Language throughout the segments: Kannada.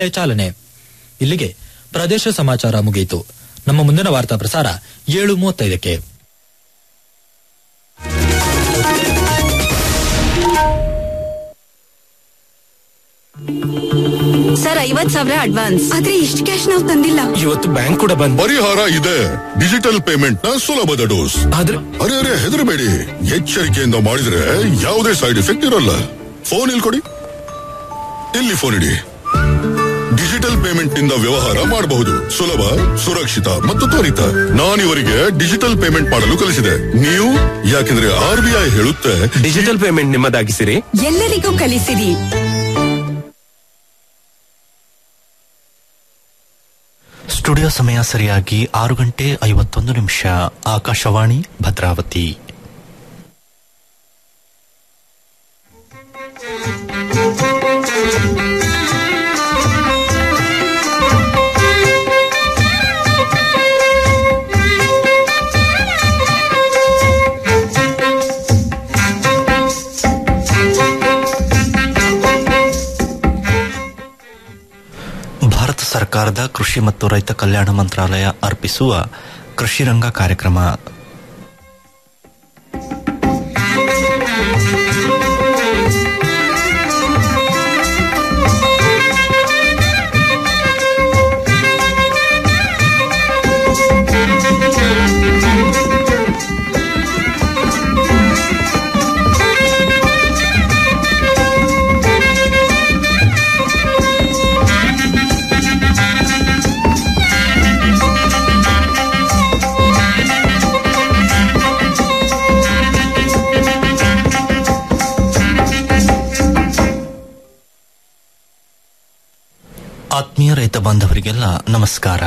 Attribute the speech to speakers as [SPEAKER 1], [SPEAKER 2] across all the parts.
[SPEAKER 1] ಚಾಲನೆ ಇಲ್ಲಿಗೆ ಪ್ರದೇಶ ಸಮಾಚಾರ ಮುಗಿಯಿತು ನಮ್ಮ ಮುಂದಿನ ವಾರ್ತಾ ಪ್ರಸಾರ ಏಳು ಮೂವತ್ತೈದಕ್ಕೆ
[SPEAKER 2] ಸರ್ ಐವತ್ ಸಾವಿರ ಅಡ್ವಾನ್ಸ್ ಆದ್ರೆ ಇಷ್ಟು ಕ್ಯಾಶ್ ನಾವು ತಂದಿಲ್ಲ
[SPEAKER 3] ಇವತ್ತು ಬ್ಯಾಂಕ್ ಕೂಡ ಬಂದ್
[SPEAKER 4] ಪರಿಹಾರ ಇದೆ ಡಿಜಿಟಲ್ ಪೇಮೆಂಟ್ ನ ಸುಲಭದ ಡೋಸ್
[SPEAKER 3] ಆದ್ರೆ
[SPEAKER 4] ಅರೆ ಅರೆ ಹೆದರಬೇಡಿ ಎಚ್ಚರಿಕೆಯಿಂದ ಮಾಡಿದ್ರೆ ಯಾವುದೇ ಸೈಡ್ ಎಫೆಕ್ಟ್ ಇರಲ್ಲ ಫೋನ್ ಇಲ್ಲಿ ಕೊಡಿ ಇಲ್ಲಿ ಫೋನ್ ಇಡಿ ಡಿಜಿಟಲ್ ಪೇಮೆಂಟ್ ನಿಂದ ವ್ಯವಹಾರ ಮಾಡಬಹುದು ಸುಲಭ ಸುರಕ್ಷಿತ ಮತ್ತು ತ್ವರಿತ ನಾನಿವರಿಗೆ ಡಿಜಿಟಲ್ ಪೇಮೆಂಟ್ ಮಾಡಲು ಕಲಿಸಿದೆ ನೀವು ಯಾಕೆಂದ್ರೆ ಆರ್ ಬಿ ಐ ಹೇಳುತ್ತೆ
[SPEAKER 3] ಡಿಜಿಟಲ್ ಪೇಮೆಂಟ್ ನಿಮ್ಮದಾಗಿಸಿರಿ
[SPEAKER 2] ಎಲ್ಲರಿಗೂ ಕಲಿಸಿರಿ
[SPEAKER 5] ಸ್ಟುಡಿಯೋ ಸಮಯ ಸರಿಯಾಗಿ ಆರು ಗಂಟೆ ಐವತ್ತೊಂದು ನಿಮಿಷ ಆಕಾಶವಾಣಿ ಭದ್ರಾವತಿ ಭಾರತ ಸರ್ಕಾರದ ಕೃಷಿ ಮತ್ತು ರೈತ ಕಲ್ಯಾಣ ಮಂತ್ರಾಲಯ ಅರ್ಪಿಸುವ ಕೃಷಿ ರಂಗ ಕಾರ್ಯಕ್ರಮ ಆತ್ಮೀಯ ರೈತ ಬಾಂಧವರಿಗೆಲ್ಲ ನಮಸ್ಕಾರ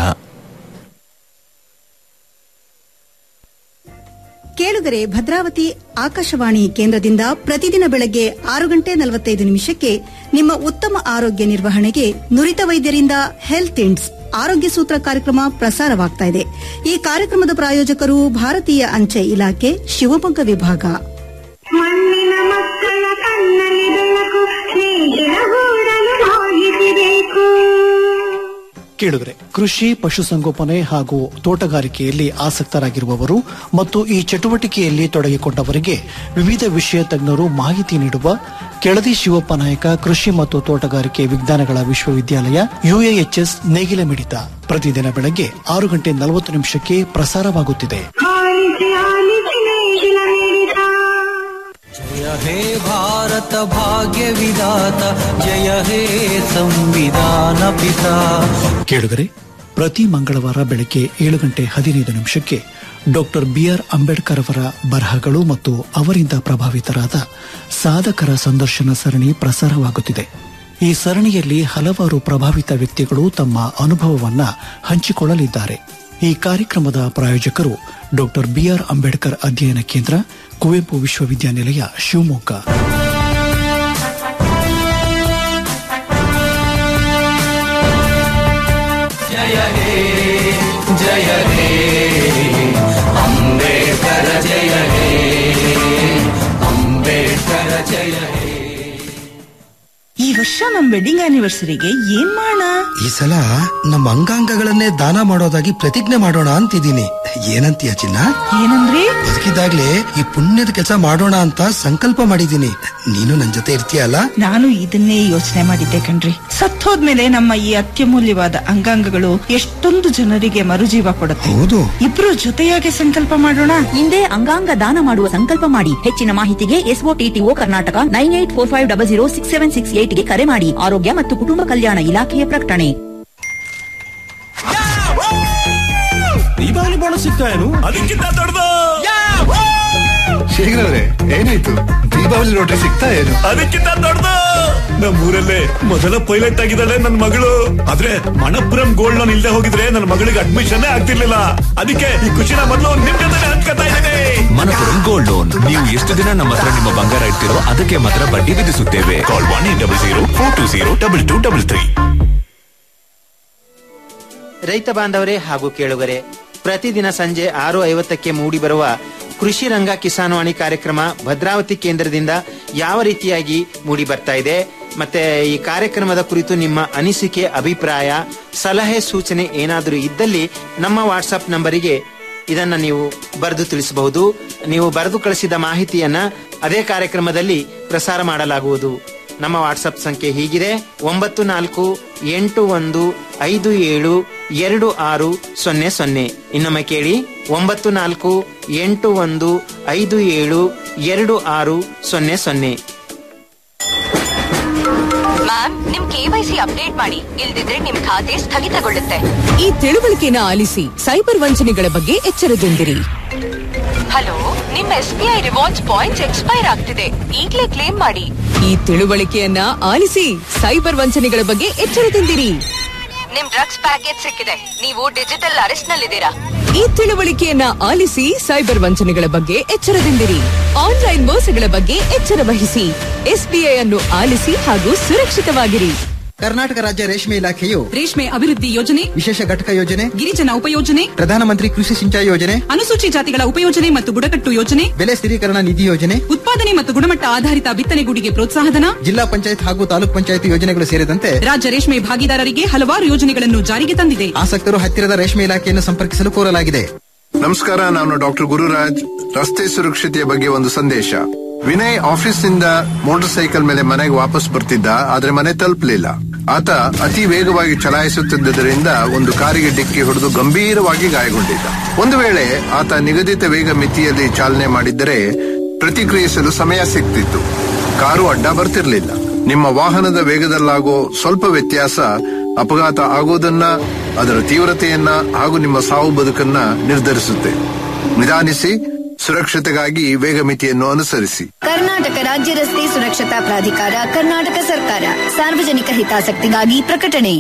[SPEAKER 6] ಕೇಳುಗರೆ ಭದ್ರಾವತಿ ಆಕಾಶವಾಣಿ ಕೇಂದ್ರದಿಂದ ಪ್ರತಿದಿನ ಬೆಳಗ್ಗೆ ಆರು ಗಂಟೆ ನಲವತ್ತೈದು ನಿಮಿಷಕ್ಕೆ ನಿಮ್ಮ ಉತ್ತಮ ಆರೋಗ್ಯ ನಿರ್ವಹಣೆಗೆ ನುರಿತ ವೈದ್ಯರಿಂದ ಹೆಲ್ತ್ ಇಂಡ್ಸ್ ಆರೋಗ್ಯ ಸೂತ್ರ ಕಾರ್ಯಕ್ರಮ ಪ್ರಸಾರವಾಗ್ತಾ ಇದೆ ಈ ಕಾರ್ಯಕ್ರಮದ ಪ್ರಾಯೋಜಕರು ಭಾರತೀಯ ಅಂಚೆ ಇಲಾಖೆ ಶಿವಮೊಗ್ಗ ವಿಭಾಗ
[SPEAKER 7] ಮಣ್ಣಿನ ಮಕ್ಕಳ ಕಣ್ಣಲ್ಲಿ ಬೆಳಕು ಸ್ನೇಹಿತರ ಗೂಡಲು ಹೋಗಿಸಬೇಕು
[SPEAKER 8] ಕೇಳುಗರೆ ಕೃಷಿ ಪಶುಸಂಗೋಪನೆ ಹಾಗೂ ತೋಟಗಾರಿಕೆಯಲ್ಲಿ ಆಸಕ್ತರಾಗಿರುವವರು ಮತ್ತು ಈ ಚಟುವಟಿಕೆಯಲ್ಲಿ ತೊಡಗಿಕೊಂಡವರಿಗೆ ವಿವಿಧ ವಿಷಯ ತಜ್ಞರು ಮಾಹಿತಿ ನೀಡುವ ಕೆಳದಿ ಶಿವಪ್ಪ ನಾಯಕ ಕೃಷಿ ಮತ್ತು ತೋಟಗಾರಿಕೆ ವಿಜ್ಞಾನಗಳ ವಿಶ್ವವಿದ್ಯಾಲಯ ಯುಎಎಚ್ಎಸ್ ನೇಗಿಲ ಮಿಡಿತ ಪ್ರತಿದಿನ ಬೆಳಗ್ಗೆ ಆರು ಗಂಟೆ ನಲವತ್ತು ನಿಮಿಷಕ್ಕೆ ಪ್ರಸಾರವಾಗುತ್ತಿದೆ
[SPEAKER 7] ಆಲಿಸಿ ಆಲಿಸಿ ನೇಗಿಲ ಮಿಡಿತ
[SPEAKER 9] जय हे भारत भाग्य विधाता जय हे संविधान पिता
[SPEAKER 8] ಕೇಳುಗರೆ ಪ್ರತಿ ಮಂಗಳವಾರ ಬೆಳಗ್ಗೆ ಏಳು ಗಂಟೆ ಹದಿನೈದು ನಿಮಿಷಕ್ಕೆ ಡಾಕ್ಟರ್ ಬಿಆರ್ ಅಂಬೇಡ್ಕರ್ ಅವರ ಬರಹಗಳು ಮತ್ತು ಅವರಿಂದ ಪ್ರಭಾವಿತರಾದ ಸಾಧಕರ ಸಂದರ್ಶನ ಸರಣಿ ಪ್ರಸಾರವಾಗುತ್ತಿದೆ ಈ ಸರಣಿಯಲ್ಲಿ ಹಲವಾರು ಪ್ರಭಾವಿತ ವ್ಯಕ್ತಿಗಳು ತಮ್ಮ ಅನುಭವವನ್ನ ಹಂಚಿಕೊಳ್ಳಲಿದ್ದಾರೆ ಈ ಕಾರ್ಯಕ್ರಮದ ಪ್ರಾಯೋಜಕರು ಡಾಕ್ಟರ್ ಬಿಆರ್ ಅಂಬೇಡ್ಕರ್ ಅಧ್ಯಯನ ಕೇಂದ್ರ ಕುವೆಂಪು ವಿಶ್ವವಿದ್ಯಾನಿಲಯ ಶಿವಮೊಗ್ಗ
[SPEAKER 9] जय हे जय हे अम्बेडकर जय हे अम्बेडकर जय हे
[SPEAKER 10] ಈ ವರ್ಷ ನಮ್ ವೆಡ್ಡಿಂಗ್ ಆನಿವರ್ಸರಿಗೆ ಏನ್ ಮಾಡೋಣ
[SPEAKER 11] ಈ ಸಲ ನಮ್ಮ ಅಂಗಾಂಗಗಳನ್ನೇ ದಾನ ಮಾಡೋದಾಗಿ ಪ್ರತಿಜ್ಞೆ ಮಾಡೋಣ ಅಂತಿದ್ದೀನಿ ಏನಂತೀಯ ಚಿನ್ನ
[SPEAKER 10] ಏನಂದ್ರಿ
[SPEAKER 11] ಬದುಕಿದಾಗ್ಲೇ ಈ ಪುಣ್ಯದ ಕೆಲಸ ಮಾಡೋಣ ಅಂತ ಸಂಕಲ್ಪ ಮಾಡಿದ್ದೀನಿ ನೀನು ನನ್ ಜೊತೆ ಇರ್ತೀಯಲ್ಲ
[SPEAKER 10] ನಾನು ಇದನ್ನೇ ಯೋಚನೆ ಮಾಡಿದ್ದೆ ಕಣ್ರಿ ಸತ್ತೋದ್ಮೇಲೆ ನಮ್ಮ ಈ ಅತ್ಯಮೂಲ್ಯವಾದ ಅಂಗಾಂಗಗಳು ಎಷ್ಟೊಂದು ಜನರಿಗೆ ಮರುಜೀವ ಕೊಡುತ್ತೆ
[SPEAKER 11] ಹೌದು
[SPEAKER 10] ಇಬ್ರು ಜೊತೆಯಾಗಿ ಸಂಕಲ್ಪ ಮಾಡೋಣ
[SPEAKER 2] ಹಿಂದೆ ಅಂಗಾಂಗ ದಾನ ಮಾಡುವ ಸಂಕಲ್ಪ ಮಾಡಿ ಹೆಚ್ಚಿನ ಮಾಹಿತಿಗೆ SOTTO Karnataka nine eight four five double zero six seven six eight ಗೆ ಕರೆ ಮಾಡಿ ಆರೋಗ್ಯ ಮತ್ತು ಕುಟುಂಬ ಕಲ್ಯಾಣ ಇಲಾಖೆಯ ಪ್ರಕಟಣೆ
[SPEAKER 3] ದೀಪಾವಳಿ ಬೋನಸ್ ಸಿಗ್ತಾ ಏನು ಅದಕ್ಕಿಂತ ದೊಡ್ಡದು
[SPEAKER 12] ಶೇಖರವ್ರೆ ಏನಾಯ್ತು ದೀಪಾವಳಿ ನೋಟ್ರಿ ಸಿಗ್ತಾ ಏನು
[SPEAKER 3] ಅದಕ್ಕಿಂತ ದೊಡ್ಡದು ನಮ್ಮೂರಲ್ಲೇ ಮೊದಲ ಪೈಲಟ್ ಆಗಿದ್ದಾಳೆ ನನ್ನ ಮಗಳು ಆದ್ರೆ ಮಣಪುರಂ ಗೋಲ್ಡ್ ಲೋನ್ ಇಲ್ಲದೆ ಹೋಗಿದ್ರೆ ನನ್ನ ಮಗಳಿಗೆ ಅಡ್ಮಿಷನ್ ಆಗ್ತಿರ್ಲಿಲ್ಲ ಅದಕ್ಕೆ ಈ ಖುಷಿನ ಮೊದಲು ನಿಮ್ ಜೊತೆ ಹಂಚ್ಕೊತಾ ಇದ್ದೇನೆ
[SPEAKER 13] ಮನಪುರಂ ಗೋಲ್ಡ್ ಲೋನ್ ನೀವು ಎಷ್ಟು ದಿನ ನಮ್ಮ ಹತ್ರ ನಿಮ್ಮ ಬಂಗಾರ ಇಡ್ತೀರೋ ಅದಕ್ಕೆ ಮಾತ್ರ ಬಡ್ಡಿ ವಿಧಿಸುತ್ತೇವೆ call one eight double zero four two zero double two double three
[SPEAKER 14] ರೈತ ಬಾಂಧವರೇ ಹಾಗೂ ಕೇಳುಗರೆ ಪ್ರತಿದಿನ ಸಂಜೆ ಆರು ಐವತ್ತಕ್ಕೆ ಮೂಡಿಬರುವ ಕೃಷಿ ರಂಗ ಕಿಸಾನ್ವಾಣಿ ಕಾರ್ಯಕ್ರಮ ಭದ್ರಾವತಿ ಕೇಂದ್ರದಿಂದ ಯಾವ ರೀತಿಯಾಗಿ ಮೂಡಿ ಬರ್ತಾ ಇದೆ ಮತ್ತೆ ಈ ಕಾರ್ಯಕ್ರಮದ ಕುರಿತು ನಿಮ್ಮ ಅನಿಸಿಕೆ ಅಭಿಪ್ರಾಯ ಸಲಹೆ ಸೂಚನೆ ಏನಾದರೂ ಇದ್ದಲ್ಲಿ ನಮ್ಮ ವಾಟ್ಸಪ್ ನಂಬರಿಗೆ ಇದನ್ನ ನೀವು ಬರೆದು ತಿಳಿಸಬಹುದು ನೀವು ಬರೆದು ಕಳಿಸಿದ ಮಾಹಿತಿಯನ್ನ ಅದೇ ಕಾರ್ಯಕ್ರಮದಲ್ಲಿ ಪ್ರಸಾರ ಮಾಡಲಾಗುವುದು ನಮ್ಮ ವಾಟ್ಸಪ್ ಸಂಖ್ಯೆ ಹೀಗಿದೆ ಒಂಬತ್ತು ನಾಲ್ಕು ಎಂಟು ಒಂದು ಐದು ಏಳು ಎರಡು ಆರು ಸೊನ್ನೆ ಸೊನ್ನೆ ಇನ್ನೊಮ್ಮೆ ಕೇಳಿ ಒಂಬತ್ತು ನಾಲ್ಕು ಎಂಟು ಒಂದು ಐದು ಏಳು ಎರಡು ಆರು ಸೊನ್ನೆ ಸೊನ್ನೆ
[SPEAKER 15] ಮ್ಯಾಮ್ ನಿಮ್ ಕೆವೈಸಿ ಅಪ್ಡೇಟ್ ಮಾಡಿ ಇಲ್ದಿದ್ರೆ ನಿಮ್ ಖಾತೆ ಸ್ಥಗಿತಗೊಳ್ಳುತ್ತೆ
[SPEAKER 16] ಈ ತಿಳುವಳಿಕೆನ ಆಲಿಸಿ ಸೈಬರ್ ವಂಚನೆಗಳ ಬಗ್ಗೆ ಎಚ್ಚರದಿಂದಿರಿ
[SPEAKER 15] ಹಲೋ ನಿಮ್ S B I rewards points expire ಆಗ್ತಿದೆ ಈಗ್ಲೇ ಕ್ಲೇಮ್ ಮಾಡಿ
[SPEAKER 16] ಈ ತಿಳುವಳಿಕೆಯನ್ನ ಆಲಿಸಿ ಸೈಬರ್ ವಂಚನೆಗಳ ಬಗ್ಗೆ ಎಚ್ಚರದಿಂದಿರಿ
[SPEAKER 15] ನಿಮ್ ಡ್ರಗ್ಸ್ ಪ್ಯಾಕೇಜ್ ಸಿಕ್ಕಿದೆ ನೀವು ಡಿಜಿಟಲ್ ಅರೆಸ್ಟ್ ನಲ್ಲಿದ್ದೀರಾ
[SPEAKER 16] ಈ ತಿಳುವಳಿಕೆಯನ್ನ ಆಲಿಸಿ ಸೈಬರ್ ವಂಚನೆಗಳ ಬಗ್ಗೆ ಎಚ್ಚರದಿಂದಿರಿ ಆನ್ಲೈನ್ ಮೋಸಗಳ ಬಗ್ಗೆ ಎಚ್ಚರ ವಹಿಸಿ ಎಸ್ಬಿಐ ಅನ್ನು ಆಲಿಸಿ ಹಾಗೂ ಸುರಕ್ಷಿತವಾಗಿರಿ
[SPEAKER 17] ಕರ್ನಾಟಕ ರಾಜ್ಯ ರೇಷ್ಮೆ ಇಲಾಖೆಯು
[SPEAKER 18] ರೇಷ್ಮೆ ಅಭಿವೃದ್ಧಿ ಯೋಜನೆ
[SPEAKER 17] ವಿಶೇಷ ಘಟಕ ಯೋಜನೆ
[SPEAKER 18] ಗಿರಿಜನ ಉಪಯೋಜನೆ
[SPEAKER 17] ಪ್ರಧಾನಮಂತ್ರಿ ಕೃಷಿ ಸಿಂಚಾಯಿ ಯೋಜನೆ
[SPEAKER 18] ಅನುಸೂಚಿ ಜಾತಿಗಳ ಉಪಯೋಜನೆ ಮತ್ತು ಬುಡಕಟ್ಟು ಯೋಜನೆ
[SPEAKER 17] ಬೆಲೆ ಸ್ಥಿರೀಕರಣ ನಿಧಿ ಯೋಜನೆ
[SPEAKER 18] ಉತ್ಪಾದನೆ ಮತ್ತು ಗುಣಮಟ್ಟ ಆಧಾರಿತ ಬಿತ್ತನೆಗೂಡಿಗೆ ಪ್ರೋತ್ಸಾಹಧನ
[SPEAKER 17] ಜಿಲ್ಲಾ ಪಂಚಾಯತ್ ಹಾಗೂ ತಾಲೂಕ್ ಪಂಚಾಯತ್ ಯೋಜನೆಗಳು ಸೇರಿದಂತೆ
[SPEAKER 18] ರಾಜ್ಯ ರೇಷ್ಮೆ ಭಾಗಿದಾರರಿಗೆ ಹಲವಾರು ಯೋಜನೆಗಳನ್ನು ಜಾರಿಗೆ ತಂದಿದೆ
[SPEAKER 17] ಆಸಕ್ತರು ಹತ್ತಿರದ ರೇಷ್ಮೆ ಇಲಾಖೆಯನ್ನು ಸಂಪರ್ಕಿಸಲು ಕೋರಲಾಗಿದೆ
[SPEAKER 12] ನಮಸ್ಕಾರ ನಾನು ಡಾಕ್ಟರ್ ಗುರುರಾಜ್ ರಸ್ತೆ ಸುರಕ್ಷತೆಯ ಬಗ್ಗೆ ಒಂದು ಸಂದೇಶ ವಿನಯ್ ಆಫೀಸ್ನಿಂದ ಮೋಟಾರ್ ಸೈಕಲ್ ಮೇಲೆ ಮನೆಗೆ ವಾಪಸ್ ಬರ್ತಿದ್ದ ಆದ್ರೆ ಮನೆ ತಲುಪಲಿಲ್ಲ ಆತ ಅತಿ ವೇಗವಾಗಿ ಚಲಾಯಿಸುತ್ತಿದ್ದರಿಂದ ಒಂದು ಕಾರಿಗೆ ಡಿಕ್ಕಿ ಹೊಡೆದು ಗಂಭೀರವಾಗಿ ಗಾಯಗೊಂಡಿದ್ದ ಒಂದು ವೇಳೆ ಆತ ನಿಗದಿತ ವೇಗ ಮಿತಿಯಲ್ಲಿ ಚಾಲನೆ ಮಾಡಿದ್ದರೆ ಪ್ರತಿಕ್ರಿಯಿಸಲು ಸಮಯ ಸಿಗ್ತಿತ್ತು ಕಾರು ಅಡ್ಡ ಬರ್ತಿರ್ಲಿಲ್ಲ ನಿಮ್ಮ ವಾಹನದ ವೇಗದಲ್ಲಾಗೋ ಸ್ವಲ್ಪ ವ್ಯತ್ಯಾಸ ಅಪಘಾತ ಆಗೋದನ್ನ ಅದರ ತೀವ್ರತೆಯನ್ನ ಹಾಗೂ ನಿಮ್ಮ ಸಾವು ಬದುಕನ್ನ ನಿರ್ಧರಿಸುತ್ತೆ ನಿಧಾನಿಸಿ ಸುರಕ್ಷತೆಗಾಗಿ ವೇಗ ಮಿತಿಯನ್ನು ಅನುಸರಿಸಿ
[SPEAKER 19] ಕರ್ನಾಟಕ ರಾಜ್ಯ ರಸ್ತೆ ಸುರಕ್ಷತಾ ಪ್ರಾಧಿಕಾರ ಕರ್ನಾಟಕ ಸರ್ಕಾರ ಸಾರ್ವಜನಿಕ ಹಿತಾಸಕ್ತಿಗಾಗಿ ಪ್ರಕಟಣೆ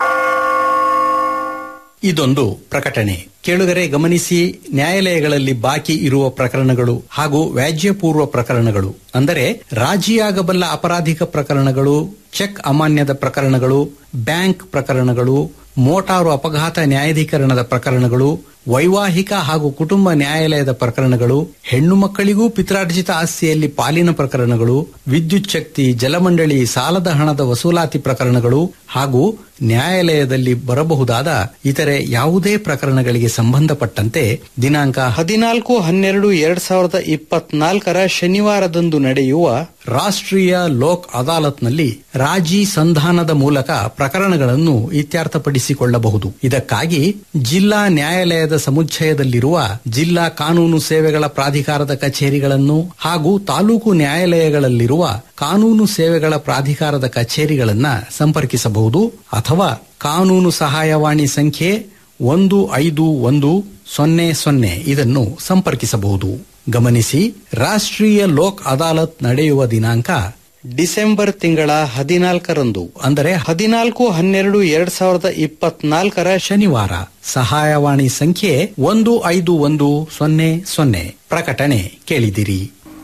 [SPEAKER 20] ಇದೊಂದು ಪ್ರಕಟಣೆ ಕೇಳುಗರೆ ಗಮನಿಸಿ ನ್ಯಾಯಾಲಯಗಳಲ್ಲಿ ಬಾಕಿ ಇರುವ ಪ್ರಕರಣಗಳು ಹಾಗೂ ವ್ಯಾಜ್ಯಪೂರ್ವ ಪ್ರಕರಣಗಳು ಅಂದರೆ ರಾಜಿಯಾಗಬಲ್ಲ ಅಪರಾಧಿಕ ಪ್ರಕರಣಗಳು ಚೆಕ್ ಅಮಾನ್ಯದ ಪ್ರಕರಣಗಳು ಬ್ಯಾಂಕ್ ಪ್ರಕರಣಗಳು ಮೋಟಾರು ಅಪಘಾತ ನ್ಯಾಯಾಧೀಕರಣದ ಪ್ರಕರಣಗಳು ವೈವಾಹಿಕ ಹಾಗೂ ಕುಟುಂಬ ನ್ಯಾಯಾಲಯದ ಪ್ರಕರಣಗಳು ಹೆಣ್ಣು ಮಕ್ಕಳಿಗೂ ಪಿತ್ರಾರ್ಜಿತ ಆಸ್ತಿಯಲ್ಲಿ ಪಾಲಿನ ಪ್ರಕರಣಗಳು ವಿದ್ಯುತ್ ಶಕ್ತಿ ಜಲಮಂಡಳಿ ಸಾಲದ ಹಣದ ವಸೂಲಾತಿ ಪ್ರಕರಣಗಳು ಹಾಗೂ ನ್ಯಾಯಾಲಯದಲ್ಲಿ ಬರಬಹುದಾದ ಇತರೆ ಯಾವುದೇ ಪ್ರಕರಣಗಳಿಗೆ ಸಂಬಂಧಪಟ್ಟಂತೆ ದಿನಾಂಕ ಹದಿನಾಲ್ಕು ಹನ್ನೆರಡು ಎರಡ್ ಸಾವಿರದ ಇಪ್ಪತ್ನಾಲ್ಕರ ಶನಿವಾರದಂದು ನಡೆಯುವ ರಾಷ್ಟ್ರೀಯ ಲೋಕ್ ಅದಾಲತ್ನಲ್ಲಿ ರಾಜಿ ಸಂಧಾನದ ಮೂಲಕ ಪ್ರಕರಣಗಳನ್ನು ಇತ್ಯರ್ಥಪಡಿಸಿಕೊಳ್ಳಬಹುದು ಇದಕ್ಕಾಗಿ ಜಿಲ್ಲಾ ನ್ಯಾಯಾಲಯದ ಸಮುಚ್ಚಯದಲ್ಲಿರುವ ಜಿಲ್ಲಾ ಕಾನೂನು ಸೇವೆಗಳ ಪ್ರಾಧಿಕಾರದ ಕಚೇರಿಗಳನ್ನು ಹಾಗೂ ತಾಲೂಕು ನ್ಯಾಯಾಲಯಗಳಲ್ಲಿರುವ ಕಾನೂನು ಸೇವೆಗಳ ಪ್ರಾಧಿಕಾರದ ಕಚೇರಿಗಳನ್ನ ಸಂಪರ್ಕಿಸಬಹುದು ಅಥವಾ ಕಾನೂನು ಸಹಾಯವಾಣಿ ಸಂಖ್ಯೆ ಒಂದು ಐದು ಒಂದು ಸೊನ್ನೆ ಸೊನ್ನೆ ಇದನ್ನು ಸಂಪರ್ಕಿಸಬಹುದು ಗಮನಿಸಿ ರಾಷ್ಟ್ರೀಯ ಲೋಕ್ ಅದಾಲತ್ ನಡೆಯುವ ದಿನಾಂಕ ಡಿಸೆಂಬರ್ ತಿಂಗಳ ಹದಿನಾಲ್ಕರಂದು ಅಂದರೆ ಹದಿನಾಲ್ಕು ಹನ್ನೆರಡು ಎರಡ್ ಸಾವಿರದ ಇಪ್ಪತ್ನಾಲ್ಕರ ಶನಿವಾರ ಸಹಾಯವಾಣಿ ಸಂಖ್ಯೆ ಒಂದು ಐದು ಒಂದು ಸೊನ್ನೆ ಸೊನ್ನೆ ಪ್ರಕಟಣೆ ಕೇಳಿದಿರಿ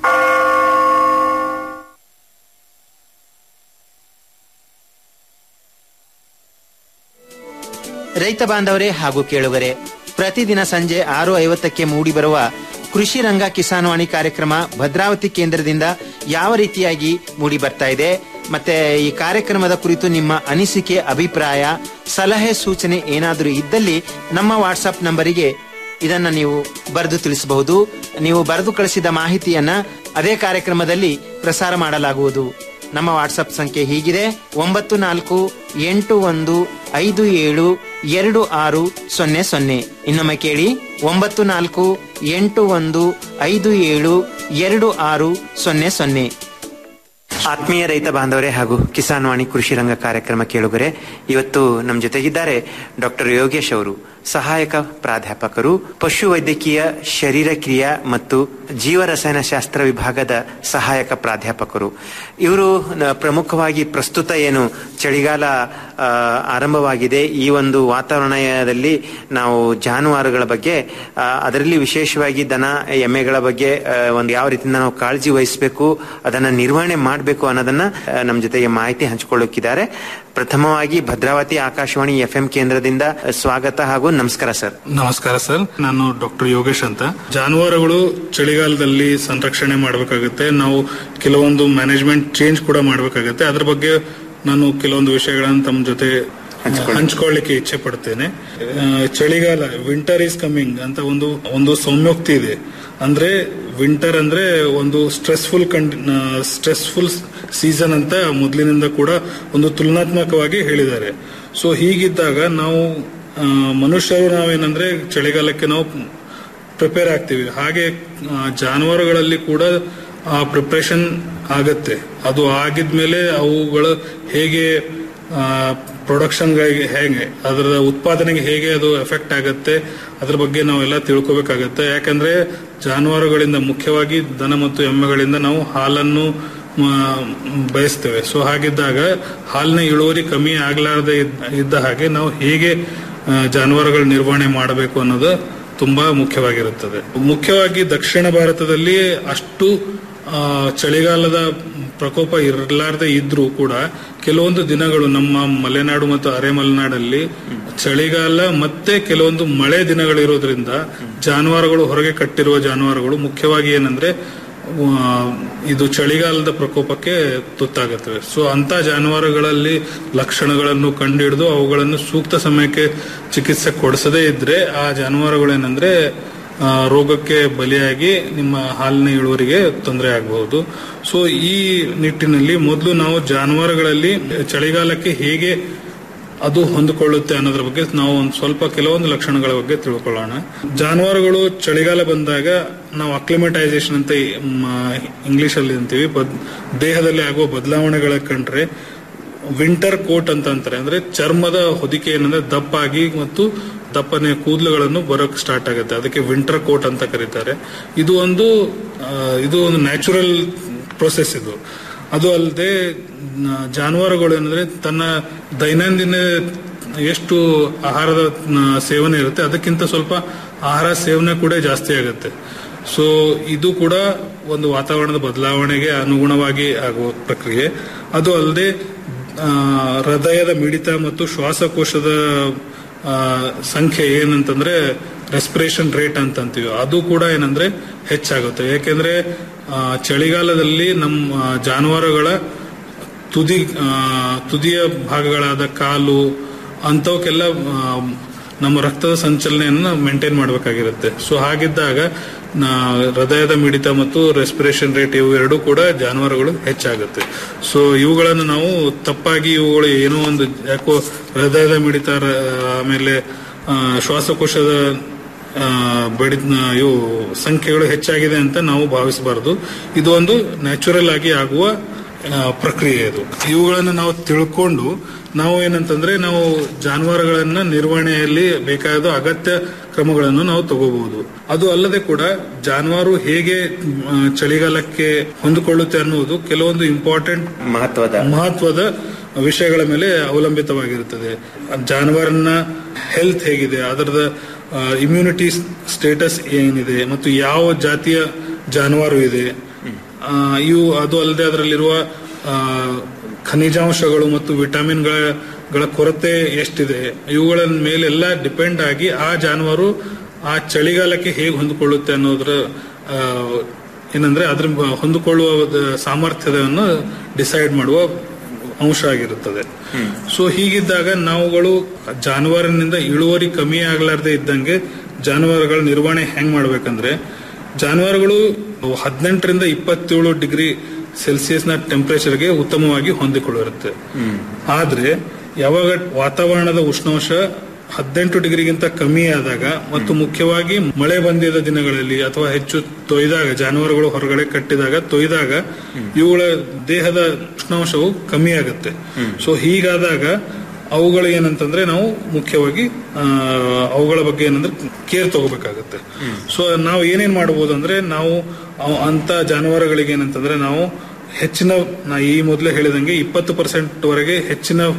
[SPEAKER 14] ರೈತ ಬಾಂಧವರೇ ಹಾಗೂ ಕೇಳುಗರೆ ಪ್ರತಿದಿನ ಸಂಜೆ ಆರು ಐವತ್ತಕ್ಕೆ ಮೂಡಿಬರುವ ಕೃಷಿ ರಂಗ ಕಿಸಾನ್ವಾಣಿ ಕಾರ್ಯಕ್ರಮ ಭದ್ರಾವತಿ ಕೇಂದ್ರದಿಂದ ಯಾವ ರೀತಿಯಾಗಿ ಮೂಡಿ ಬರ್ತಾ ಇದೆ ಮತ್ತೆ ಈ ಕಾರ್ಯಕ್ರಮದ ಕುರಿತು ನಿಮ್ಮ ಅನಿಸಿಕೆ ಅಭಿಪ್ರಾಯ ಸಲಹೆ ಸೂಚನೆ ಏನಾದರೂ ಇದ್ದಲ್ಲಿ ನಮ್ಮ ವಾಟ್ಸಪ್ ನಂಬರಿಗೆ ಇದನ್ನ ನೀವು ಬರೆದು ತಿಳಿಸಬಹುದು ನೀವು ಬರೆದು ಕಳಿಸಿದ ಮಾಹಿತಿಯನ್ನ ಅದೇ ಕಾರ್ಯಕ್ರಮದಲ್ಲಿ ಪ್ರಸಾರ ಮಾಡಲಾಗುವುದು ನಮ್ಮ ವಾಟ್ಸಪ್ ಸಂಖ್ಯೆ ಹೀಗಿದೆ ಒಂಬತ್ತು ನಾಲ್ಕು ಎಂಟು ಒಂದು ಐದು ಏಳು ಎರಡು ಆರು ಸೊನ್ನೆ ಸೊನ್ನೆ ಇನ್ನೊಮ್ಮೆ ಕೇಳಿ ಒಂಬತ್ತು ನಾಲ್ಕು ಎಂಟು ಒಂದು ಐದು ಏಳು ಎರಡು ಆರು ಸೊನ್ನೆ ಸೊನ್ನೆ ಆತ್ಮೀಯ ರೈತ ಬಾಂಧವರೇ ಹಾಗೂ ಕಿಸಾನ್ ವಾಣಿ ಕೃಷಿ ರಂಗ ಕಾರ್ಯಕ್ರಮ ಕೇಳುಗರೆ ಇವತ್ತು ನಮ್ಮ ಜೊತೆಗಿದ್ದಾರೆ ಡಾಕ್ಟರ್ ಯೋಗೇಶ್ ಅವರು ಸಹಾಯಕ ಪ್ರಾಧ್ಯಾಪಕರು ಪಶು ವೈದ್ಯಕೀಯ ಶರೀರ ಕ್ರಿಯಾ ಮತ್ತು ಜೀವ ರಸಾಯನಶಾಸ್ತ್ರ ವಿಭಾಗದ ಸಹಾಯಕ ಪ್ರಾಧ್ಯಾಪಕರು ಇವರು ನ- ಪ್ರಮುಖವಾಗಿ ಪ್ರಸ್ತುತ ಏನು ಚಳಿಗಾಲ ಆ, ಆರಂಭವಾಗಿದೆ ಈ ಒಂದು ವಾತಾವರಣದಲ್ಲಿ ನಾವು ಜಾನುವಾರುಗಳ ಬಗ್ಗೆ ಆ, ಅದರಲ್ಲಿ ವಿಶೇಷವಾಗಿ ದನ ಎಮ್ಮೆಗಳ ಬಗ್ಗೆ ಆ, ಒಂದು ಯಾವ ರೀತಿಯಿಂದ ನಾವು ಕಾಳಜಿ ವಹಿಸಬೇಕು ಅದನ್ನ ನಿರ್ವಹಣೆ ಮಾಡಬೇಕು ಅನ್ನೋದನ್ನ ಆ, ನಮ್ಮ ಜೊತೆಗೆ ಮಾಹಿತಿ ಹಂಚಿಕೊಳ್ಳುತ್ತಿದ್ದಾರೆ ಪ್ರಥಮವಾಗಿ ಭದ್ರಾವತಿ ಆಕಾಶವಾಣಿ ಎಫ್ ಎಂ ಕೇಂದ್ರದಿಂದ ಸ್ವಾಗತ ಹಾಗೂ ನಮಸ್ಕಾರ ಸರ್
[SPEAKER 21] ನಮಸ್ಕಾರ ಸರ್ ನಾನು ಡಾಕ್ಟರ್ ಯೋಗೇಶ್ ಅಂತ ಜಾನುವಾರುಗಳು ಚಳಿಗಾಲದಲ್ಲಿ ಸಂರಕ್ಷಣೆ ಮಾಡಬೇಕಾಗುತ್ತೆ ನಾವು ಕೆಲವೊಂದು ಮ್ಯಾನೇಜ್ಮೆಂಟ್ ಚೇಂಜ್ ಕೂಡ ಮಾಡಬೇಕಾಗುತ್ತೆ ಅದ್ರ ಬಗ್ಗೆ ನಾನು ಕೆಲವೊಂದು ವಿಷಯಗಳನ್ನು ತಮ್ಮ ಜೊತೆ ಹಂಚ್ಕೊಳ್ಳಿಕ್ಕೆ ಇಚ್ಛೆ ಪಡ್ತೇನೆ ಆ, ಚಳಿಗಾಲ ವಿಂಟರ್ ಈಸ್ ಕಮಿಂಗ್ ಅಂತ ಒಂದು ಒಂದು ಸೌಮ್ಯೋಕ್ತಿ ಇದೆ ಅಂದ್ರೆ ವಿಂಟರ್ ಅಂದ್ರೆ ಒಂದು ಸ್ಟ್ರೆಸ್ಫುಲ್ ಸ್ಟ್ರೆಸ್ಫುಲ್ ಸೀಸನ್ ಅಂತ ಮೊದಲಿನಿಂದ ಕೂಡ ಒಂದು ತುಲನಾತ್ಮಕವಾಗಿ ಹೇಳಿದ್ದಾರೆ ಸೊ ಹೀಗಿದ್ದಾಗ ನಾವು ಆ, ಮನುಷ್ಯರು ನಾವೇನಂದ್ರೆ ಚಳಿಗಾಲಕ್ಕೆ ನಾವು ಪ್ರಿಪೇರ್ ಆಗ್ತೀವಿ ಹಾಗೆ ಆ, ಜಾನುವಾರುಗಳಲ್ಲಿ ಕೂಡ ಆ ಪ್ರಿಪ್ರೇಷನ್ ಆಗತ್ತೆ ಅದು ಆಗಿದ್ಮೇಲೆ ಅವುಗಳು ಹೇಗೆ ಪ್ರೊಡಕ್ಷನ್ ಹೇಗೆ ಅದರ ಉತ್ಪಾದನೆಗೆ ಹೇಗೆ ಅದು ಎಫೆಕ್ಟ್ ಆಗುತ್ತೆ ಅದ್ರ ಬಗ್ಗೆ ನಾವೆಲ್ಲ ತಿಳ್ಕೊಬೇಕಾಗತ್ತೆ ಯಾಕಂದ್ರೆ ಜಾನುವಾರುಗಳಿಂದ ಮುಖ್ಯವಾಗಿ ದನ ಮತ್ತು ಎಮ್ಮೆಗಳಿಂದ ನಾವು ಹಾಲನ್ನು ಮ, ಬಯಸ್ತೇವೆ ಸೊ ಹಾಗಿದ್ದಾಗ ಹಾಲಿನ ಇಳುವರಿ ಕಮ್ಮಿ ಆಗ್ಲಾರ್ದೆ ಇದ್ದ- ಇದ್ದ ಹಾಗೆ ನಾವು ಹೇಗೆ ಆ, ಜಾನುವಾರುಗಳ ನಿರ್ವಹಣೆ ಮಾಡಬೇಕು ಅನ್ನೋದು ತುಂಬಾ ಮುಖ್ಯವಾಗಿರುತ್ತದೆ ಮುಖ್ಯವಾಗಿ ದಕ್ಷಿಣ ಭಾರತದಲ್ಲಿ ಅಷ್ಟು ಆ, ಚಳಿಗಾಲದ ಪ್ರಕೋಪ ಇರಲಾರ್ದೆ ಇದ್ರೂ ಕೂಡ ಕೆಲವೊಂದು ದಿನಗಳು ನಮ್ಮ ಮಲೆನಾಡು ಮತ್ತು ಅರೆಮಲೆನಾಡಲ್ಲಿ ಚಳಿಗಾಲ ಮತ್ತೆ ಕೆಲವೊಂದು ಮಳೆ ದಿನಗಳಿರೋದ್ರಿಂದ ಜಾನುವಾರುಗಳು ಹೊರಗೆ ಕಟ್ಟಿರುವ ಜಾನುವಾರುಗಳು ಮುಖ್ಯವಾಗಿ ಏನಂದ್ರೆ ಆ, ಇದು ಚಳಿಗಾಲದ ಪ್ರಕೋಪಕ್ಕೆ ತುತ್ತಾಗುತ್ತವೆ ಸೊ ಅಂತ ಜಾನುವಾರುಗಳಲ್ಲಿ ಲಕ್ಷಣಗಳನ್ನು ಕಂಡುಹಿಡಿದು ಅವುಗಳನ್ನು ಸೂಕ್ತ ಸಮಯಕ್ಕೆ ಚಿಕಿತ್ಸೆ ಕೊಡಿಸದೇ ಇದ್ರೆ ಆ ಜಾನುವಾರುಗಳೇನಂದ್ರೆ ಆ, ರೋಗಕ್ಕೆ ಬಲಿಯಾಗಿ ನಿಮ್ಮ ಹಾಲಿನ ಇಳುವರಿಗೆ ತೊಂದರೆ ಆಗಬಹುದು ಸೊ ಈ ನಿಟ್ಟಿನಲ್ಲಿ ಮೊದಲು ನಾವು ಜಾನುವಾರುಗಳಲ್ಲಿ ಚಳಿಗಾಲಕ್ಕೆ ಹೇಗೆ ಅದು ಹೊಂದಿಕೊಳ್ಳುತ್ತೆ ಅನ್ನೋದ್ರ ಬಗ್ಗೆ ನಾವು ಒಂದು ಸ್ವಲ್ಪ ಕೆಲವೊಂದು ಲಕ್ಷಣಗಳ ಬಗ್ಗೆ ತಿಳ್ಕೊಳ್ಳೋಣ ಜಾನುವಾರುಗಳು ಚಳಿಗಾಲ ಬಂದಾಗ ನಾವು ಅಕ್ಲಿಮಟೈಸೇಷನ್ ಅಂತ ಇಂಗ್ಲಿಷ್ ಅಲ್ಲಿ ಅಂತೀವಿ ಬದ್- ದೇಹದಲ್ಲಿ ಆಗುವ ಬದಲಾವಣೆಗಳ ಕಂಡ್ರೆ ವಿಂಟರ್ ಕೋಟ್ ಅಂತ ಅಂತಾರೆ ಅಂದ್ರೆ ಚರ್ಮದ ಹೊದಿಕೆ ಏನಂದ್ರೆ ದಪ್ಪಾಗಿ ಮತ್ತು ದಪ್ಪನೆ ಕೂದಲುಗಳನ್ನು ಬರೋಕ್ ಸ್ಟಾರ್ಟ್ ಆಗುತ್ತೆ ಅದಕ್ಕೆ ವಿಂಟರ್ ಕೋಟ್ ಅಂತ ಕರೀತಾರೆ ಇದು ಒಂದು ಆ, ಇದು ಒಂದು ನ್ಯಾಚುರಲ್ ಪ್ರೊಸೆಸ್ ಇದು ಅದು ಅಲ್ಲದೆ ಜಾನುವಾರುಗಳು ಏನಂದ್ರೆ ತನ್ನ ದೈನಂದಿನ ಎಷ್ಟು ಆಹಾರದ ನ, ಸೇವನೆ ಇರುತ್ತೆ ಅದಕ್ಕಿಂತ ಸ್ವಲ್ಪ ಆಹಾರ ಸೇವನೆ ಕೂಡ ಜಾಸ್ತಿ ಆಗುತ್ತೆ ಸೊ ಇದು ಕೂಡ ಒಂದು ವಾತಾವರಣದ ಬದಲಾವಣೆಗೆ ಅನುಗುಣವಾಗಿ ಆಗುವ ಪ್ರಕ್ರಿಯೆ ಅದು ಅಲ್ಲದೆ ಆ, ಹೃದಯದ ಮಿಡಿತ ಮತ್ತು ಶ್ವಾಸಕೋಶದ ಆ, ಸಂಖ್ಯೆ ಏನಂತಂದ್ರೆ ರೆಸ್ಪಿರೇಷನ್ ರೇಟ್ ಅಂತ ಅಂತೀವಿ ಅದು ಕೂಡ ಏನಂದ್ರೆ ಹೆಚ್ಚಾಗುತ್ತೆ ಯಾಕೆಂದ್ರೆ ಆ, ಚಳಿಗಾಲದಲ್ಲಿ ನಮ್ಮ ಆ, ಜಾನುವಾರುಗಳ ತುದಿ ಆ, ತುದಿಯ ಭಾಗಗಳಾದ ಕಾಲು ಅಂಥವಕ್ಕೆಲ್ಲ ಆ, ನಮ್ಮ ರಕ್ತದ ಸಂಚಲನೆಯನ್ನು ಮೇಂಟೈನ್ ಮಾಡಬೇಕಾಗಿರುತ್ತೆ ಸೊ ಹಾಗಿದ್ದಾಗ ನಾ- ಹೃದಯದ ಮಿಡಿತ ಮತ್ತು ರೆಸ್ಪಿರೇಷನ್ ರೇಟ್ ಇವು ಎರಡೂ ಕೂಡ ಜಾನುವಾರುಗಳು ಹೆಚ್ಚಾಗುತ್ತೆ ಸೊ ಇವುಗಳನ್ನು ನಾವು ತಪ್ಪಾಗಿ ಇವುಗಳು ಏನೋ ಒಂದು ಯಾಕೋ ಹೃದಯದ ಮಿಡಿತ ರ- ಆಮೇಲೆ ಆ, ಶ್ವಾಸಕೋಶದ ಆ, ಬಡಿ ಇವು ಸಂಖ್ಯೆಗಳು ಹೆಚ್ಚಾಗಿದೆ ಅಂತ ನಾವು ಭಾವಿಸಬಾರದು ಇದು ಒಂದು ನ್ಯಾಚುರಲ್ ಆಗಿ ಆಗುವ ಆ, ಪ್ರಕ್ರಿಯೆ ಇದು ಇವುಗಳನ್ನು ನಾವು ತಿಳ್ಕೊಂಡು ನಾವು ಏನಂತಂದ್ರೆ ನಾವು ಜಾನುವಾರುಗಳನ್ನ ನಿರ್ವಹಣೆಯಲ್ಲಿ ಬೇಕಾದ ಅಗತ್ಯ ಕ್ರಮಗಳನ್ನು ನಾವು ತಗೋಬಹುದು ಅದು ಅಲ್ಲದೆ ಕೂಡ ಜಾನುವಾರು ಹೇಗೆ ಆ, ಚಳಿಗಾಲಕ್ಕೆ ಹೊಂದಿಕೊಳ್ಳುತ್ತೆ ಅನ್ನುವುದು ಕೆಲವೊಂದು ಇಂಪಾರ್ಟೆಂಟ್
[SPEAKER 14] ಮಹತ್ವದ
[SPEAKER 21] ಮಹತ್ವದ ವಿಷಯಗಳ ಮೇಲೆ ಅವಲಂಬಿತವಾಗಿರುತ್ತದೆ ಜಾನುವಾರಿನ ಹೆಲ್ತ್ ಹೇಗಿದೆ ಅದರದ ಇಮ್ಯುನಿಟಿ ಸ್ಟೇಟಸ್ ಏನಿದೆ ಮತ್ತು ಯಾವ ಜಾತಿಯ ಜಾನುವಾರು ಇದೆ ಆ, ಇವು ಅದು ಅಲ್ಲದೆ ಅದರಲ್ಲಿರುವ ಆ, ಖನಿಜಾಂಶಗಳು ಮತ್ತು ವಿಟಮಿನ್ಗಳ ಗಳ ಕೊರತೆ ಎಷ್ಟಿದೆ ಇವುಗಳ ಮೇಲೆಲ್ಲ ಡಿಪೆಂಡ್ ಆಗಿ ಆ ಜಾನುವಾರು ಆ ಚಳಿಗಾಲಕ್ಕೆ ಹೇಗೆ ಹೊಂದಿಕೊಳ್ಳುತ್ತೆ ಅನ್ನೋದ್ರ ಆ, ಏನಂದ್ರೆ ಅದ್ರ ಬ- ಹೊಂದಿಕೊಳ್ಳುವ ದ- ಸಾಮರ್ಥ್ಯವನ್ನು ಡಿಸೈಡ್ ಮಾಡುವ ಅಂಶ ಆಗಿರುತ್ತದೆ ಸೊ ಹೀಗಿದ್ದಾಗ ನಾವುಗಳು ಜಾನುವಾರಿನಿಂದ ಇಳುವರಿ ಕಮ್ಮಿ ಆಗ್ಲಾರ್ದೆ ಇದ್ದಂಗೆ ಜಾನುವಾರುಗಳ ನಿರ್ವಹಣೆ ಹೆಂಗ್ ಮಾಡ್ಬೇಕಂದ್ರೆ ಜಾನುವಾರುಗಳು ಹದಿನೆಂಟರಿಂದ ಇಪ್ಪತ್ತೇಳು ಡಿಗ್ರಿ ಸೆಲ್ಸಿಯಸ್ನ ಟೆಂಪರೇಚರ್ಗೆ ಉತ್ತಮವಾಗಿ ಹೊಂದಿಕೊಳ್ಳಿರುತ್ತೆ ಆದ್ರೆ ಯಾವಾಗ ವಾತಾವರಣದ ಉಷ್ಣಾಂಶ ಹದಿನೆಂಟು ಡಿಗ್ರಿಗಿಂತ ಕಮ್ಮಿ ಆದಾಗ ಮತ್ತು ಮುಖ್ಯವಾಗಿ ಮಳೆ ಬಂದಿದ ದಿನಗಳಲ್ಲಿ ಅಥವಾ ಹೆಚ್ಚು ತೊಯ್ದಾಗ ಜಾನುವಾರುಗಳು ಹೊರಗಡೆ ಕಟ್ಟಿದಾಗ ತೊಯ್ದಾಗ ಇವುಗಳ ದೇಹದ ಉಷ್ಣಾಂಶವು ಕಮ್ಮಿ ಆಗುತ್ತೆ ಸೊ ಹೀಗಾದಾಗ ಅವುಗಳು ಏನಂತಂದ್ರೆ ನಾವು ಮುಖ್ಯವಾಗಿ ಆ, ಅವುಗಳ ಬಗ್ಗೆ ಏನಂದ್ರೆ ಕೇರ್ ತಗೋಬೇಕಾಗುತ್ತೆ ಸೊ ನಾವು ಏನೇನ್ ಮಾಡಬಹುದು ಅಂದ್ರೆ ನಾವು ಅವ್- ಅಂತ ಜಾನುವಾರುಗಳಿಗೆ ಏನಂತಂದ್ರೆ ನಾವು ಹೆಚ್ಚಿನ ನಾ ಈ ಮೊದಲೇ ಹೇಳಿದಂಗೆ ಇಪ್ಪತ್ತು ಪರ್ಸೆಂಟ್ ವರೆಗೆ ಹೆಚ್ಚಿನ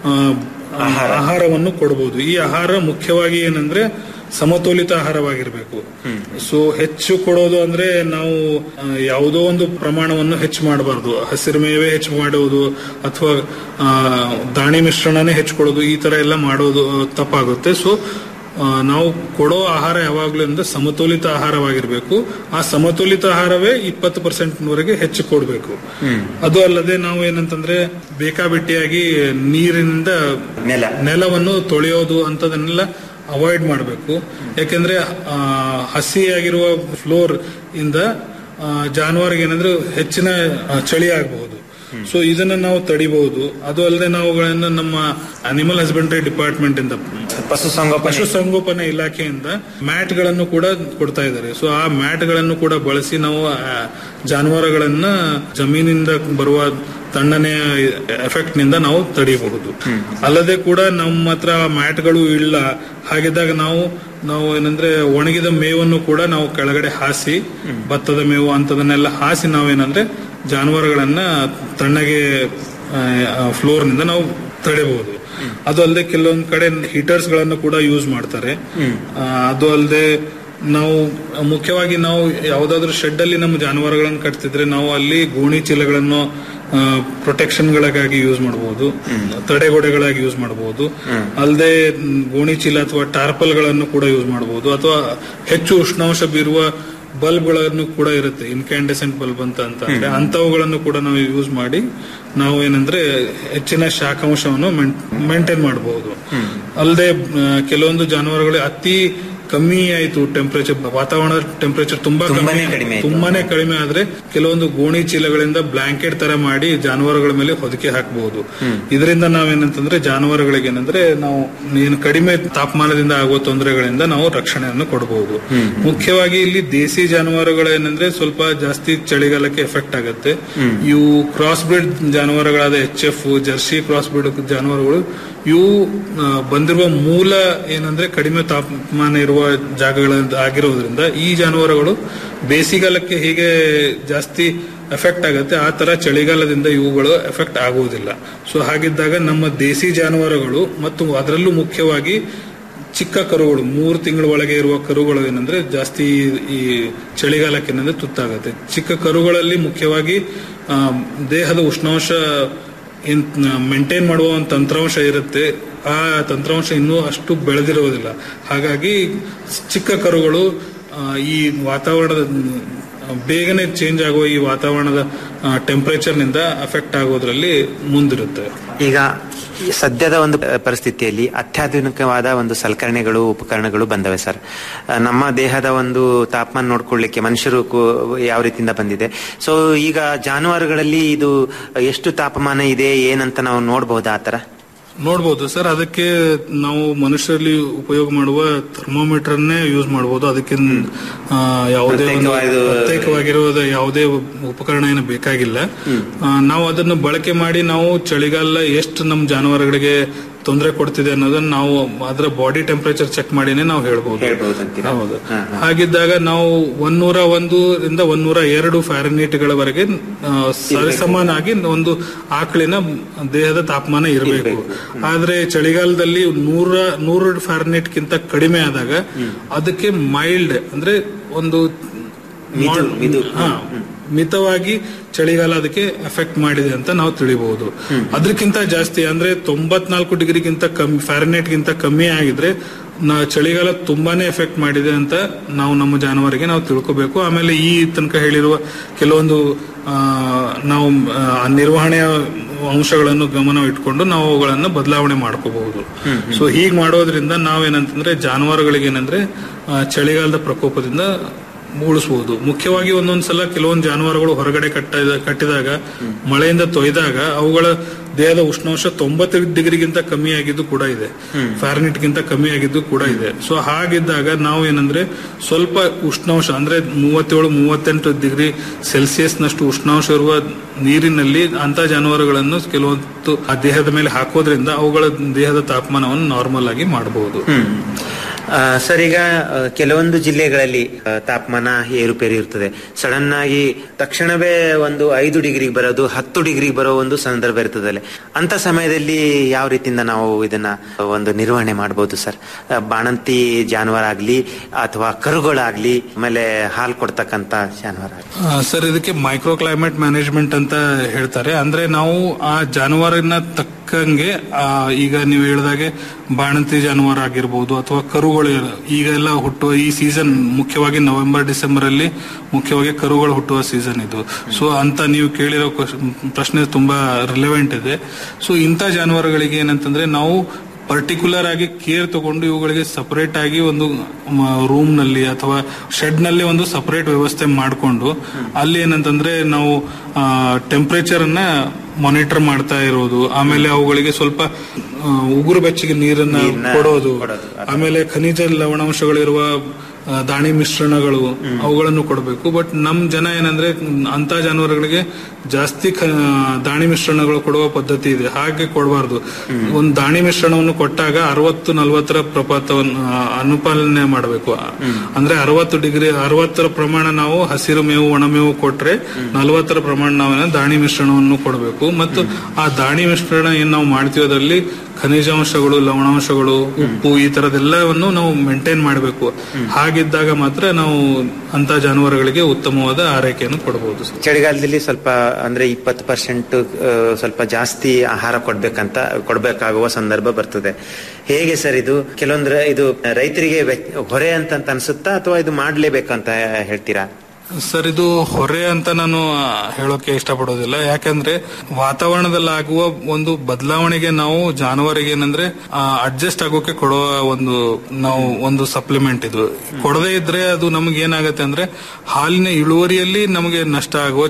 [SPEAKER 21] ಆ, ಆಹಾರವನ್ನು ಕೊಡಬಹುದು ಈ ಆಹಾರ ಮುಖ್ಯವಾಗಿ ಏನಂದ್ರೆ ಸಮತೋಲಿತ ಆಹಾರವಾಗಿರ್ಬೇಕು ಸೊ ಹೆಚ್ಚು ಕೊಡೋದು ಅಂದ್ರೆ ನಾವು ಆ, ಯಾವುದೋ ಒಂದು ಪ್ರಮಾಣವನ್ನು ಹೆಚ್ಚು ಮಾಡಬಾರ್ದು ಹಸಿರು ಮೇವೆ ಹೆಚ್ಚು ಮಾಡುವುದು ಅಥವಾ ಆ, ದಾಣಿ ಮಿಶ್ರಣನೇ ಹೆಚ್ಚು ಕೊಡೋದು ಈ ತರ ಎಲ್ಲ ಮಾಡೋದು ತಪ್ಪಾಗುತ್ತೆ ಸೊ ಆ, ನಾವು ಕೊಡೋ ಆಹಾರ ಯಾವಾಗ್ಲೂ ಅಂದ್ರೆ ಸಮತೋಲಿತ ಆಹಾರವಾಗಿರ್ಬೇಕು ಆ ಸಮತೋಲಿತ ಆಹಾರವೇ ಇಪ್ಪತ್ತು ಪರ್ಸೆಂಟ್ ವರೆಗೆ ಹೆಚ್ಚು ಕೊಡಬೇಕು ಅದು ಅಲ್ಲದೆ ನಾವು ಏನಂತಂದ್ರೆ ಬೇಕಾಬಿಟ್ಟಿಯಾಗಿ ನೀರಿನಿಂದ
[SPEAKER 14] ನೆಲ
[SPEAKER 21] ನೆಲವನ್ನು ತೊಳೆಯೋದು ಅಂತದನ್ನೆಲ್ಲ ಅವಾಯ್ಡ್ ಮಾಡಬೇಕು ಯಾಕೆಂದ್ರೆ ಆ, ಹಸಿಯಾಗಿರುವ ಫ್ಲೋರ್ ಇಂದ ಆ, ಜಾನುವಾರಿಗೆ ಏನಂದ್ರೆ ಹೆಚ್ಚಿನ ಆ, ಚಳಿ ಆಗಬಹುದು ಸೊ ಇದನ್ನ ನಾವು ತಡಿಬಹುದು ಅದು ಅಲ್ಲದೆ ನಾವುಗಳನ್ನ ನಮ್ಮ ಅನಿಮಲ್ ಹಸ್ಬೆಂಡ್ರಿ ಡಿಪಾರ್ಟ್ಮೆಂಟ್ ಇಂದ
[SPEAKER 14] ಪಶುಸಂಗೋಪನೆ
[SPEAKER 21] ಪಶುಸಂಗೋಪನೆ ಇಲಾಖೆಯಿಂದ ಮ್ಯಾಟ್ ಗಳನ್ನು ಕೂಡ ಕೊಡ್ತಾ ಇದ್ದಾರೆ ಸೊ ಆ ಮ್ಯಾಟ್ ಗಳನ್ನು ಕೂಡ ಬಳಸಿ ನಾವು ಆ, ಜಾನುವಾರುಗಳನ್ನ ಜಮೀನಿಂದ ಬರುವ ತಣ್ಣನೆಯ ಎಫೆಕ್ಟ್ ನಿಂದ ನಾವು ತಡೆಯಬಹುದು ಅಲ್ಲದೆ ಕೂಡ ನಮ್ಮ ಹತ್ರ ಮ್ಯಾಟ್ಗಳು ಇಲ್ಲ ಹಾಗಿದ್ದಾಗ ನಾವು ನಾವು ಏನಂದ್ರೆ ಒಣಗಿದ ಮೇವನ್ನು ಕೂಡ ನಾವು ಕೆಳಗಡೆ ಹಾಸಿ ಭತ್ತದ ಮೇವು ಅಂತದನ್ನೆಲ್ಲ ಹಾಸಿ ನಾವೇನಂದ್ರೆ ಜಾನುವಾರುಗಳನ್ನ ತಣ್ಣಗೆ ಫ್ಲೋರ್ ನಿಂದ ನಾವು ತಡೆಯಬಹುದು ಅದು ಅಲ್ಲದೆ ಕೆಲವೊಂದ್ ಕಡೆ ಹೀಟರ್ಸ್ ಗಳನ್ನು ಕೂಡ ಯೂಸ್ ಮಾಡ್ತಾರೆ ಆ, ಅದು ಅಲ್ಲದೆ ನಾವು ಮುಖ್ಯವಾಗಿ ನಾವು ಯಾವ್ದಾದ್ರು ಶೆಡ್ ಅಲ್ಲಿ ನಮ್ಮ ಜಾನುವಾರುಗಳನ್ನು ಕಟ್ತಿದ್ರೆ ನಾವು ಅಲ್ಲಿ ಗೋಣಿ ಚೀಲಗಳನ್ನು ಪ್ರೊಟೆಕ್ಷನ್ ಗಳಾಗಿ ಯೂಸ್ ಮಾಡಬಹುದು ತಡೆಗೋಡೆಗಳಾಗಿ ಯೂಸ್ ಮಾಡಬಹುದು ಅಲ್ಲದೆ ಗೋಣಿ ಚೀಲ ಅಥವಾ ಟಾರ್ಪಲ್ ಗಳನ್ನು ಕೂಡ ಯೂಸ್ ಮಾಡಬಹುದು ಅಥವಾ ಹೆಚ್ಚು ಉಷ್ಣಾಂಶ ಬೀರುವ ಬಲ್ಬ್ ಗಳನ್ನು ಕೂಡ ಇರುತ್ತೆ ಇನ್ಕ್ಯಾಂಡೆಸೆಂಟ್ ಬಲ್ಬ್ ಅಂತ ಅಂತ ಅಂದ್ರೆ ಅಂತವುಗಳನ್ನು ಕೂಡ ನಾವು ಯೂಸ್ ಮಾಡಿ ನಾವು ಏನಂದ್ರೆ ಹೆಚ್ಚಿನ ಶಾಖಾಂಶವನ್ನು ಮೇಂಟೈನ್ ಮಾಡಬಹುದು ಅಲ್ಲದೆ ಕೆಲವೊಂದು ಜಾನುವಾರುಗಳು ಅತಿ ಕಮ್ಮಿ ಆಯ್ತು ಟೆಂಪರೇಚರ್ ವಾತಾವರಣದ ಟೆಂಪರೇಚರ್ ತುಂಬಾ
[SPEAKER 14] ತುಂಬಾನೇ
[SPEAKER 21] ಕಮ್ಮಿ
[SPEAKER 14] ಕಡಿಮೆ ಆಯ್ತು.
[SPEAKER 21] ತುಂಬಾನೇ ಕಡಿಮೆ ಆದ್ರೆ ಕೆಲವೊಂದು ಗೋಣಿ ಚೀಲಗಳಿಂದ ಬ್ಲಾಂಕೆಟ್ ತರ ಮಾಡಿ ಜಾನುವಾರುಗಳ ಮೇಲೆ ಹೊದಿಕೆ ಹಾಕಬಹುದು ಇದರಿಂದ ನಾವೇನಂತಂದ್ರೆ ಜಾನುವಾರುಗಳಿಗೆ ಏನಂದ್ರೆ ನಾವು ಏನು ಕಡಿಮೆ ತಾಪಮಾನದಿಂದ ಆಗುವ ತೊಂದರೆಗಳಿಂದ ನಾವು ರಕ್ಷಣೆಯನ್ನು ಕೊಡಬಹುದು ಮುಖ್ಯವಾಗಿ ಇಲ್ಲಿ ದೇಸಿ ಜಾನುವಾರುಗಳು ಏನಂದ್ರೆ ಸ್ವಲ್ಪ ಜಾಸ್ತಿ ಚಳಿಗಾಲಕ್ಕೆ ಎಫೆಕ್ಟ್ ಆಗುತ್ತೆ ಇವು ಕ್ರಾಸ್ ಬ್ರೀಡ್ ಜಾನುವಾರುಗಳಾದ H F Jersey cross breed ಜಾನುವಾರುಗಳು ಇವು ಆ, ಬಂದಿರುವ ಮೂಲ ಏನಂದ್ರೆ ಕಡಿಮೆ ತಾಪಮಾನ ಇರುವ ಜಾಗಗಳ ಆಗಿರೋದ್ರಿಂದ ಈ ಜಾನುವಾರುಗಳು ಬೇಸಿಗೆಗಾಲಕ್ಕೆ ಹೇಗೆ ಜಾಸ್ತಿ ಎಫೆಕ್ಟ್ ಆಗುತ್ತೆ ಆ ತರ ಚಳಿಗಾಲದಿಂದ ಇವುಗಳು ಎಫೆಕ್ಟ್ ಆಗುವುದಿಲ್ಲ ಸೊ ಹಾಗಿದ್ದಾಗ ನಮ್ಮ ದೇಸಿ ಜಾನುವಾರುಗಳು ಮತ್ತು ಅದರಲ್ಲೂ ಮುಖ್ಯವಾಗಿ ಚಿಕ್ಕ ಕರುಗಳು ಮೂರು ತಿಂಗಳ ಒಳಗೆ ಇರುವ ಕರುಗಳು ಏನಂದ್ರೆ ಜಾಸ್ತಿ ಈ ಚಳಿಗಾಲಕ್ಕೆ ಏನಂದ್ರೆ ತುತ್ತಾಗುತ್ತೆ ಚಿಕ್ಕ ಕರುಗಳಲ್ಲಿ ಮುಖ್ಯವಾಗಿ ಆ, ದೇಹದ ಉಷ್ಣಾಂಶ ಏನ್ ಮೇಂಟೈನ್ ಮಾಡುವ ಒಂದು ತಂತ್ರಾಂಶ ಇರುತ್ತೆ ಆ ತಂತ್ರಾಂಶ ಇನ್ನೂ ಅಷ್ಟು ಬೆಳೆದಿರುವುದಿಲ್ಲ ಹಾಗಾಗಿ ಚಿಕ್ಕ ಕರುಗಳು ಆ, ಈ ವಾತಾವರಣದ ಆ, ಬೇಗನೆ ಚೇಂಜ್ ಆಗುವ ಈ ವಾತಾವರಣದ ಟೆಂಪರೇಚರ್ ನಿಂದ ಅಫೆಕ್ಟ್ ಆಗೋದ್ರಲ್ಲಿ ಮುಂದಿರುತ್ತೆ
[SPEAKER 14] ಈಗ ಈ ಸದ್ಯದ ಒಂದು ಪರಿಸ್ಥಿತಿಯಲ್ಲಿ ಅತ್ಯಾಧುನಿಕವಾದ ಒಂದು ಸಲಕರಣೆಗಳು ಉಪಕರಣಗಳು ಬಂದವೆ ಸರ್ ಆ, ನಮ್ಮ ದೇಹದ ಒಂದು ತಾಪಮಾನ ನೋಡ್ಕೊಳ್ಳಿಕ್ಕೆ ಮನುಷ್ಯರು ಕೂ- ಯಾವ ರೀತಿಯಿಂದ ಬಂದಿದೆ ಸೊ ಈಗ ಜಾನುವಾರುಗಳಲ್ಲಿ ಇದು ಎಷ್ಟು ತಾಪಮಾನ ಇದೆ ಏನಂತ ನಾವು ನೋಡಬಹುದಾ ಆ ತರ
[SPEAKER 21] ನೋಡ್ಬೋದು ಸರ್ ಅದಕ್ಕೆ ನಾವು ಮನುಷ್ಯರಲ್ಲಿ ಉಪಯೋಗ ಮಾಡುವ ಥರ್ಮೋಮೀಟರ್ನೇ ಯೂಸ್ ಮಾಡಬಹುದು ಅದಕ್ಕೆ ಆ, ಯಾವುದೇ ಒಂದು
[SPEAKER 14] ಪ್ರತ್ಯೇಕವಾದ-
[SPEAKER 21] ಪ್ರತ್ಯೇಕವಾಗಿರುವ ಯಾವುದೇ ಉಪಕರಣ ಏನು ಬೇಕಾಗಿಲ್ಲ ಆ, ನಾವು ಅದನ್ನು ಬಳಕೆ ಮಾಡಿ ನಾವು ಚಳಿಗಾಲ ಎಷ್ಟು ನಮ್ಮ ಜಾನುವಾರುಗಳಿಗೆ ತೊಂದರೆ ಕೊಡ್ತಿದೆ ಅನ್ನೋದನ್ನ ನಾವು ಅದರ ಬಾಡಿ ಟೆಂಪರೇಚರ್ ಚೆಕ್ ಮಾಡಿನೇ ನಾವು ಹೇಳ್ಬೋದು ಹೌದು ಹಾಗಿದ್ದಾಗ ನಾವು ಒಂದೂರ ಒಂದು ಇಂದ ಒಂದೂರ ಎರಡು ಫ್ಯಾರನೀಟ್ ಗಳವರೆಗೆ ಆ, ಸರಿಸಮಾನಾಗಿ ಒಂದು ಆಕಳಿನ ದೇಹದ ತಾಪಮಾನ ಇರಬೇಕು ಆದ್ರೆ ಚಳಿಗಾಲದಲ್ಲಿ ನೂರ ನೂರು ಫ್ಯಾರನೀಟ್ ಗಿಂತ ಕಡಿಮೆ ಆದಾಗ ಅದಕ್ಕೆ ಮೈಲ್ಡ್ ಅಂದ್ರೆ ಒಂದು ಹಾ, ಮಿತವಾಗಿ ಚಳಿಗಾಲ ಅದಕ್ಕೆ ಎಫೆಕ್ಟ್ ಮಾಡಿದೆ ಅಂತ ನಾವು ತಿಳಿಬಹುದು ಅದಕ್ಕಿಂತ ಜಾಸ್ತಿ ಅಂದ್ರೆ ತೊಂಬತ್ನಾಲ್ಕು ಡಿಗ್ರಿಗಿಂತ ಕಮ್ಮಿ ಫ್ಯಾರನೈಟ್ ಗಿಂತ ಕಮ್ಮಿ ಆಗಿದ್ರೆ ನಾ ಚಳಿಗಾಲ ತುಂಬಾನೇ ಎಫೆಕ್ಟ್ ಮಾಡಿದೆ ಅಂತ ನಾವು ನಮ್ಮ ಜಾನುವಾರಿಗೆ ನಾವು ತಿಳ್ಕೋಬೇಕು ಆಮೇಲೆ ಈ ತನಕ ಹೇಳಿರುವ ಕೆಲವೊಂದು ಆ, ನಾವು ಆ, ನಿರ್ವಹಣೆಯ ಅಂಶಗಳನ್ನು ಗಮನ ಇಟ್ಕೊಂಡು ನಾವು ಅವುಗಳನ್ನ ಬದಲಾವಣೆ ಮಾಡ್ಕೋಬಹುದು ಸೊ ಹೀಗ್ ಮಾಡೋದ್ರಿಂದ ನಾವೇನಂತಂದ್ರೆ ಜಾನುವಾರುಗಳಿಗೆ ಏನಂದ್ರೆ ಆ, ಚಳಿಗಾಲದ ಪ್ರಕೋಪದಿಂದ ಉಳಿಸಬಹುದು ಮುಖ್ಯವಾಗಿ ಒಂದೊಂದ್ಸಲ ಕೆಲವೊಂದು ಜಾನುವಾರುಗಳು ಹೊರಗಡೆ ಕಟ್ಟಿದ ಕಟ್ಟಿದಾಗ ಮಳೆಯಿಂದ ತೊಯ್ದಾಗ ಅವುಗಳ ದೇಹದ ಉಷ್ಣಾಂಶ ತೊಂಬತ್ತು ಡಿಗ್ರಿಗಿಂತ ಕಮ್ಮಿ ಆಗಿದ್ದು ಕೂಡ ಇದೆ ಫ್ಯಾರನಿಟ್ ಗಿಂತ ಕಮ್ಮಿ ಆಗಿದ್ದು ಕೂಡ ಇದೆ ಸೊ ಹಾಗಿದ್ದಾಗ ನಾವು ಏನಂದ್ರೆ ಸ್ವಲ್ಪ ಉಷ್ಣಾಂಶ ಅಂದ್ರೆ ಮೂವತ್ತೇಳು ಮೂವತ್ತೆಂಟು ಡಿಗ್ರಿ ಸೆಲ್ಸಿಯಸ್ ನಷ್ಟು ಉಷ್ಣಾಂಶ ಇರುವ ನೀರಿನಲ್ಲಿ ಅಂತ ಜಾನುವಾರುಗಳನ್ನು ಕೆಲವೊಂದು ಆ ದೇಹದ ಮೇಲೆ ಹಾಕೋದ್ರಿಂದ ಅವುಗಳ ದೇಹದ ತಾಪಮಾನವನ್ನು ನಾರ್ಮಲ್ ಆಗಿ ಮಾಡಬಹುದು
[SPEAKER 14] ಆ, ಸರ್ ಈಗ ಆ, ಕೆಲವೊಂದು ಜಿಲ್ಲೆಗಳಲ್ಲಿ ಆ, ತಾಪಮಾನ ಏರುಪೇರು ಇರ್ತದೆ ಸಡನ್ ಆಗಿ ತಕ್ಷಣವೇ ಒಂದು ಐದು ಡಿಗ್ರಿಗೆ ಬರೋದು ಹತ್ತು ಡಿಗ್ರಿಗೆ ಬರೋ ಒಂದು ಸಂದರ್ಭ ಇರ್ತದೆ ಅಂತ ಸಮಯದಲ್ಲಿ ಯಾವ ರೀತಿಯಿಂದ ನಾವು ಇದನ್ನ ಒಂದು ನಿರ್ವಹಣೆ ಮಾಡಬಹುದು ಸರ್ ಆ, ಬಾಣಂತಿ ಜಾನುವಾರಾಗ್ಲಿ ಅಥವಾ ಕರುಗಳಾಗ್ಲಿ ಆಮೇಲೆ ಹಾಲು ಕೊಡ್ತಕ್ಕಂತ ಜಾನುವಾರಾಗ್ಲಿ
[SPEAKER 21] ಆ, ಸರ್ ಇದಕ್ಕೆ ಮೈಕ್ರೋ ಕ್ಲೈಮೇಟ್ ಮ್ಯಾನೇಜ್ಮೆಂಟ್ ಅಂತ ಹೇಳ್ತಾರೆ ಅಂದ್ರೆ ನಾವು ಆ ಜಾನುವಾರಿನ ತಕ್ಕಂಗೆ ಆ, ಈಗ ನೀವು ಹೇಳಿದಾಗೆ ಬಾಣಂತಿ ಜಾನುವಾರು ಆಗಿರ್ಬೋದು ಅಥವಾ ಕರುಗಳು ಈಗ ಎಲ್ಲ ಹುಟ್ಟುವ ಈ ಸೀಸನ್ ಮುಖ್ಯವಾಗಿ ನವೆಂಬರ್ ಡಿಸೆಂಬರ್ ಅಲ್ಲಿ ಮುಖ್ಯವಾಗಿ ಕರುಗಳು ಹುಟ್ಟುವ ಸೀಸನ್ ಇದು ಸೊ ಅಂತ ನೀವು ಕೇಳಿರೋ ಕ್ವಶ್- ಪ್ರಶ್ನೆ ತುಂಬಾ ರಿಲೆವೆಂಟ್ ಇದೆ ಸೊ ಇಂಥ ಜಾನುವಾರುಗಳಿಗೆ ಏನಂತಂದ್ರೆ ನಾವು ಪರ್ಟಿಕ್ಯುಲರ್ ಆಗಿ ಕೇರ್ ತಗೊಂಡು ಇವುಗಳಿಗೆ ಸಪರೇಟ್ ಆಗಿ ಒಂದು ರೂಮ್ ನಲ್ಲಿ ಅಥವಾ ಶೆಡ್ ನಲ್ಲಿ ಒಂದು ಸಪರೇಟ್ ವ್ಯವಸ್ಥೆ ಮಾಡಿಕೊಂಡು ಅಲ್ಲಿ ಏನಂತಂದ್ರೆ ನಾವು ಟೆಂಪರೇಚರ್ ಅನ್ನ ಮಾನಿಟರ್ ಮಾಡ್ತಾ ಇರೋದು ಆಮೇಲೆ ಅವುಗಳಿಗೆ ಸ್ವಲ್ಪ ಆ, ಉಗುರು ಬೆಚ್ಚಗೆ ನೀರನ್ನ ಕೊಡೋದು ಆಮೇಲೆ ಖನಿಜ ಲವಣಾಂಶಗಳಿರುವ ಆ, ದಾಣಿ ಮಿಶ್ರಣಗಳು ಅವುಗಳನ್ನು ಕೊಡಬೇಕು ಬಟ್ ನಮ್ ಜನ ಏನಂದ್ರೆ ಅಂತ ಜಾನುವಾರುಗಳಿಗೆ ಜಾಸ್ತಿ ಖ- ದಾಣಿ ಮಿಶ್ರಣಗಳು ಕೊಡುವ ಪದ್ಧತಿ ಇದೆ ಹಾಗೆ ಕೊಡಬಾರ್ದು ಒಂದು ದಾಣಿ ಮಿಶ್ರಣವನ್ನು ಕೊಟ್ಟಾಗ ಅರವತ್ತು ನಲವತ್ತರ ಪ್ರಪಾತವನ್ನು ಆ, ಅನುಪಾಲನೆ ಮಾಡಬೇಕು ಅಂದ್ರೆ ಅರವತ್ತು ಡಿಗ್ರಿ ಅರವತ್ತರ ಪ್ರಮಾಣ ನಾವು ಹಸಿರು ಮೇವು ಒಣಮೇವು ಕೊಟ್ರೆ ನಲವತ್ತರ ಪ್ರಮಾಣ ನಾವು ದಾಣಿ ಮಿಶ್ರಣವನ್ನು ಕೊಡಬೇಕು ಮತ್ತು ಆ ದಾಣಿ ಮಿಶ್ರಣ ಏನ್ ನಾವು ಮಾಡ್ತೀವಿ ಅದರಲ್ಲಿ ಖನಿಜಾಂಶಗಳು ಲವಣಾಂಶಗಳು ಉಪ್ಪು ಈ ತರದೆಲ್ಲವನ್ನು ನಾವು ಮೇಂಟೈನ್ ಮಾಡಬೇಕು ಹಾಗಿದ್ದಾಗ ಮಾತ್ರ ನಾವು ಅಂತ ಜಾನುವಾರುಗಳಿಗೆ ಉತ್ತಮವಾದ ಆರೈಕೆಯನ್ನು ಕೊಡಬಹುದು ಸರ್.
[SPEAKER 14] ಚಳಿಗಾಲದಲ್ಲಿ ಸ್ವಲ್ಪ ಅಂದ್ರೆ ಇಪ್ಪತ್ತು ಪರ್ಸೆಂಟ್ ಸ್ವಲ್ಪ ಜಾಸ್ತಿ ಆಹಾರ ಕೊಡ್ಬೇಕಂತ ಕೊಡ್ಬೇಕಾಗುವ ಸಂದರ್ಭ ಬರ್ತದೆ ಹೇಗೆ ಸರ್ ಇದು ಕೆಲವೊಂದ್ರೆ ಇದು ರೈತರಿಗೆ ವೆಚ್- ಹೊರೆ ಅಂತ ಅನ್ಸುತ್ತಾ ಅಥವಾ ಇದು ಮಾಡ್ಲೇಬೇಕಂತ ಹೇಳ್ತೀರಾ
[SPEAKER 21] ಸರ್ ಇದು ಹೊರೆ ಅಂತ ನಾನು ಆ, ಹೇಳೋಕೆ ಇಷ್ಟಪಡೋದಿಲ್ಲ ಯಾಕಂದ್ರೆ ವಾತಾವರಣದಲ್ಲಾಗುವ ಒಂದು ಬದಲಾವಣೆಗೆ ನಾವು ಜಾನುವಾರಿಗೆ ಏನಂದ್ರೆ ಅಡ್ಜಸ್ಟ್ ಆಗೋಕೆ ಕೊಡುವ ಒಂದು ನಾವು ಒಂದು ಸಪ್ಲಿಮೆಂಟ್ ಇದು ಕೊಡದೇ ಇದ್ರೆ ಅದು ನಮ್ಗೆ ಏನಾಗುತ್ತೆ ಅಂದ್ರೆ ಹಾಲಿನ ಇಳುವರಿಯಲ್ಲಿ ನಮಗೆ ನಷ್ಟ ಆಗುವ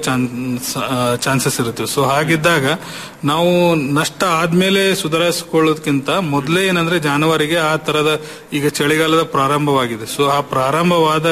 [SPEAKER 21] ಚಾನ್ಸಸ್ ಇರುತ್ತೆ ಸೊ ಹಾಗಿದ್ದಾಗ ನಾವು ನಷ್ಟ ಆದ್ಮೇಲೆ ಸುಧಾರಿಸಿಕೊಳ್ಳೋದಕ್ಕಿಂತ ಮೊದಲೇ ಏನಂದ್ರೆ ಜಾನುವಾರಿಗೆ ಆ ತರದ ಈಗ ಚಳಿಗಾಲದ ಪ್ರಾರಂಭವಾಗಿದೆ ಸೊ ಆ ಪ್ರಾರಂಭವಾದ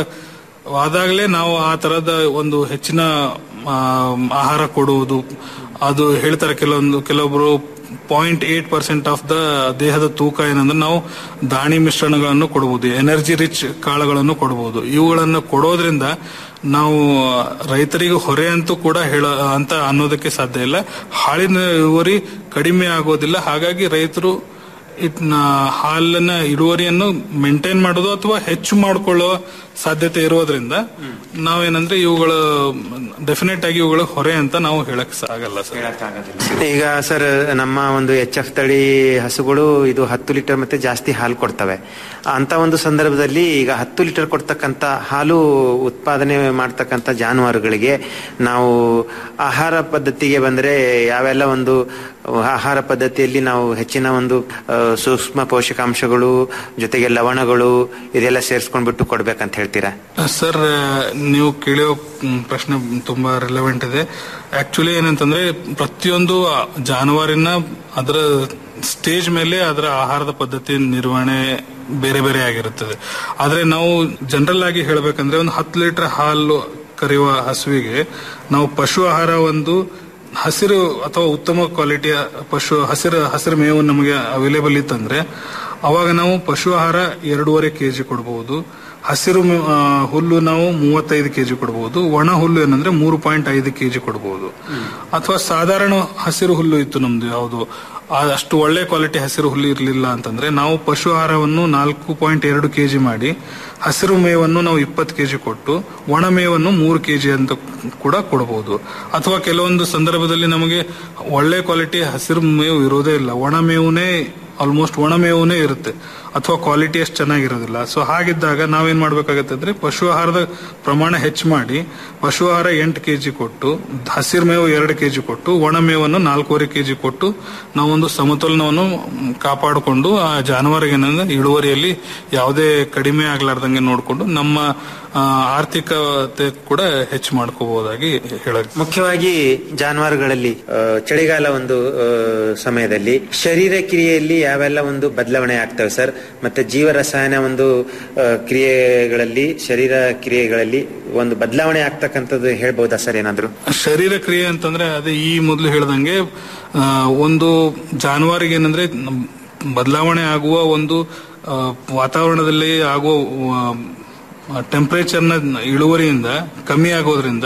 [SPEAKER 21] ಆದಾಗಲೇ ನಾವು ಆ ತರದ ಒಂದು ಹೆಚ್ಚಿನ ಆ, ಆಹಾರ ಕೊಡುವುದು ಅದು ಹೇಳ್ತಾರೆ ಕೆಲವೊಂದು ಕೆಲವೊಬ್ರು point eight percent of the ದೇಹದ ತೂಕ ಏನಂದ್ರೆ ನಾವು ದಾಣಿ ಮಿಶ್ರಣಗಳನ್ನು ಕೊಡಬಹುದು ಎನರ್ಜಿ ರಿಚ್ ಕಾಳುಗಳನ್ನು ಕೊಡಬಹುದು ಇವುಗಳನ್ನು ಕೊಡೋದ್ರಿಂದ ನಾವು ರೈತರಿಗೆ ಹೊರೆ ಅಂತೂ ಕೂಡ ಹೇಳ ಅಂತ ಅನ್ನೋದಕ್ಕೆ ಸಾಧ್ಯ ಇಲ್ಲ ಹಾಲಿನ ಇಳುವರಿ ಕಡಿಮೆ ಆಗೋದಿಲ್ಲ ಹಾಗಾಗಿ ರೈತರು ಇಟ್ ಹಾಲಿನ ಇಳುವರಿಯನ್ನು ಮೇಂಟೈನ್ ಮಾಡೋದು ಅಥವಾ ಹೆಚ್ಚು ಮಾಡಿಕೊಳ್ಳುವ ಸಾಧ್ಯತೆ ಇರೋದ್ರಿಂದ ನಾವೇನಂದ್ರೆ ಇವುಗಳ ಡೆಫಿನೆಟ್ ಆಗಿ ಇವುಗಳ ಹೊರೆ ಅಂತ ನಾವು ಹೇಳಕ್ ಆಗಲ್ಲ ಸರ್
[SPEAKER 14] ಈಗ ಸರ್ ನಮ್ಮ ಒಂದು ಎಚ್ ಎಫ್ ತಳಿ ಹಸುಗಳು ಇದು ಹತ್ತು ಲೀಟರ್ ಮತ್ತೆ ಜಾಸ್ತಿ ಹಾಲು ಕೊಡ್ತವೆ ಅಂತ ಒಂದು ಸಂದರ್ಭದಲ್ಲಿ ಈಗ ಹತ್ತು ಲೀಟರ್ ಕೊಡ್ತಕ್ಕಂತ ಹಾಲು ಉತ್ಪಾದನೆ ಮಾಡ್ತಕ್ಕಂತ ಜಾನುವಾರುಗಳಿಗೆ ನಾವು ಆಹಾರ ಪದ್ಧತಿಗೆ ಬಂದ್ರೆ ಯಾವೆಲ್ಲ ಒಂದು ಆಹಾರ ಪದ್ಧತಿಯಲ್ಲಿ ನಾವು ಹೆಚ್ಚಿನ ಒಂದು ಆ, ಸೂಕ್ಷ್ಮ ಪೋಷಕಾಂಶಗಳು ಜೊತೆಗೆ ಲವಣಗಳು ಇದೆಲ್ಲ ಸೇರಿಸ್ಕೊಂಡ್ಬಿಟ್ಟು ಕೊಡ್ಬೇಕಂತ ಹೇಳ್ತೀರಾ
[SPEAKER 21] ಸರ್ ನೀವು ಕೇಳೋ ಮ್, ಪ್ರಶ್ನೆ ತುಂಬಾ ರಿಲೆವೆಂಟ್ ಇದೆ ಆಕ್ಚುಲಿ ಏನಂತಂದ್ರೆ ಪ್ರತಿಯೊಂದು ಜಾನುವಾರಿನ ಅದರ ಸ್ಟೇಜ್ ಮೇಲೆ ಅದರ ಆಹಾರದ ಪದ್ಧತಿ ನಿರ್ವಹಣೆ ಬೇರೆ ಬೇರೆ ಆಗಿರುತ್ತದೆ ಆದ್ರೆ ನಾವು ಜನರಲ್ ಆಗಿ ಹೇಳ್ಬೇಕಂದ್ರೆ ಒಂದು ಹತ್ತು ಲೀಟರ್ ಹಾಲು ಕರೆಯುವ ಹಸುವಿಗೆ ನಾವು ಪಶು ಆಹಾರ ಒಂದು ಹಸಿರು ಅಥವಾ ಉತ್ತಮ ಕ್ವಾಲಿಟಿಯ ಪಶು ಹಸಿರು ಹಸಿರು ಮೇವು ನಮಗೆ ಅವೈಲೇಬಲ್ ಇತ್ತಂದ್ರೆ ಅವಾಗ ನಾವು ಪಶು ಆಹಾರ ಎರಡೂವರೆ ಕೆಜಿ ಕೊಡಬಹುದು ಹಸಿರು ಮೇ- ಆ, ಹುಲ್ಲು ನಾವು ಮೂವತ್ತೈದು ಕೆಜಿ ಕೊಡಬಹುದು ಒಣ ಹುಲ್ಲು ಏನಂದ್ರೆ ಮೂರು ಪಾಯಿಂಟ್ ಐದು ಕೆಜಿ ಕೊಡಬಹುದು ಅಥವಾ ಸಾಧಾರಣ ಹಸಿರು ಹುಲ್ಲು ಇತ್ತು ನಮ್ದು ಯಾವುದು ಆ ಅಷ್ಟು ಒಳ್ಳೆ ಕ್ವಾಲಿಟಿ ಹಸಿರು ಹುಲ್ಲು ಇರಲಿಲ್ಲ ಅಂತಂದ್ರೆ ನಾವು ಪಶು ಆಹಾರವನ್ನು ನಾಲ್ಕು ಪಾಯಿಂಟ್ ಎರಡು ಕೆಜಿ ಮಾಡಿ ಹಸಿರು ಮೇವನ್ನು ನಾವು ಇಪ್ಪತ್ತು ಕೆಜಿ ಕೊಟ್ಟು ಒಣ ಮೇವನ್ನು ಮೂರು ಕೆಜಿ ಅಂತ ಕೂಡ ಕೊಡಬಹುದು ಅಥವಾ ಕೆಲವೊಂದು ಸಂದರ್ಭದಲ್ಲಿ ನಮಗೆ ಒಳ್ಳೆ ಕ್ವಾಲಿಟಿ ಹಸಿರು ಮೇವು ಇರೋದೇ ಇಲ್ಲ ಒಣ ಮೇವುನೇ ಆಲ್ಮೋಸ್ಟ್ ಒಣ ಮೇವುನೇ ಇರುತ್ತೆ ಅಥವಾ ಕ್ವಾಲಿಟಿ ಅಷ್ಟು ಚೆನ್ನಾಗಿರೋದಿಲ್ಲ ಸೊ ಹಾಗಿದ್ದಾಗ ನಾವೇನ್ ಮಾಡ್ಬೇಕಾಗತ್ತೆ ಅಂದ್ರೆ ಪಶು ಆಹಾರದ ಪ್ರಮಾಣ ಹೆಚ್ಚು ಮಾಡಿ ಪಶು ಆಹಾರ ಎಂಟು ಕೆಜಿ ಕೊಟ್ಟು ಹಸಿರು ಮೇವು ಎರಡು ಕೆಜಿ ಕೊಟ್ಟು ಒಣ ಮೇವನ್ನು ನಾಲ್ಕೂವರೆ ಕೆಜಿ ಕೊಟ್ಟು ನಾವೊಂದು ಸಮತೋಲನವನ್ನು ಮ್, ಕಾಪಾಡಿಕೊಂಡು ಆ ಜಾನುವಾರಿಗೆ ಏನಂದ್ರೆ ಇಳುವರಿಯಲ್ಲಿ ಯಾವುದೇ ಕಡಿಮೆ ಆಗ್ಲಾರ್ದಂಗೆ ನೋಡಿಕೊಂಡು ನಮ್ಮ ಆ, ಆರ್ಥಿಕತೆ ಕೂಡ ಹೆಚ್ಚು ಮಾಡ್ಕೋಬಹುದಾಗಿ ಹೇಳಕ್
[SPEAKER 14] ಮುಖ್ಯವಾಗಿ ಜಾನುವಾರುಗಳಲ್ಲಿ ಆ, ಚಳಿಗಾಲ ಒಂದು ಆ, ಸಮಯದಲ್ಲಿ ಶರೀರ ಕ್ರಿಯೆಯಲ್ಲಿ ಯಾವೆಲ್ಲ ಒಂದು ಬದಲಾವಣೆ ಆಗ್ತವೆ ಸರ್ ಮತ್ತೆ ಜೀವ ರಸಾಯನ ಒಂದು ಆ, ಕ್ರಿಯೆಗಳಲ್ಲಿ ಶರೀರ ಕ್ರಿಯೆಗಳಲ್ಲಿ ಒಂದು ಬದಲಾವಣೆ ಆಗ್ತಕ್ಕಂಥದ್ದು ಹೇಳ್ಬಹುದಾ ಸರ್ ಏನಾದ್ರು
[SPEAKER 21] ಶರೀರ ಕ್ರಿಯೆ ಅಂತಂದ್ರೆ ಅದೇ ಈ ಮೊದಲು ಹೇಳ್ದಂಗೆ ಆ, ಒಂದು ಜಾನುವಾರಿಗೆ ಏನಂದ್ರೆ ನಮ್ ಬದಲಾವಣೆ ಆಗುವ ಒಂದು ಆ, ವಾತಾವರಣದಲ್ಲಿ ಆಗುವ ಟೆಂಪರೇಚರ್ನ ಇಳುವರಿಯಿಂದ ಕಮ್ಮಿ ಆಗೋದ್ರಿಂದ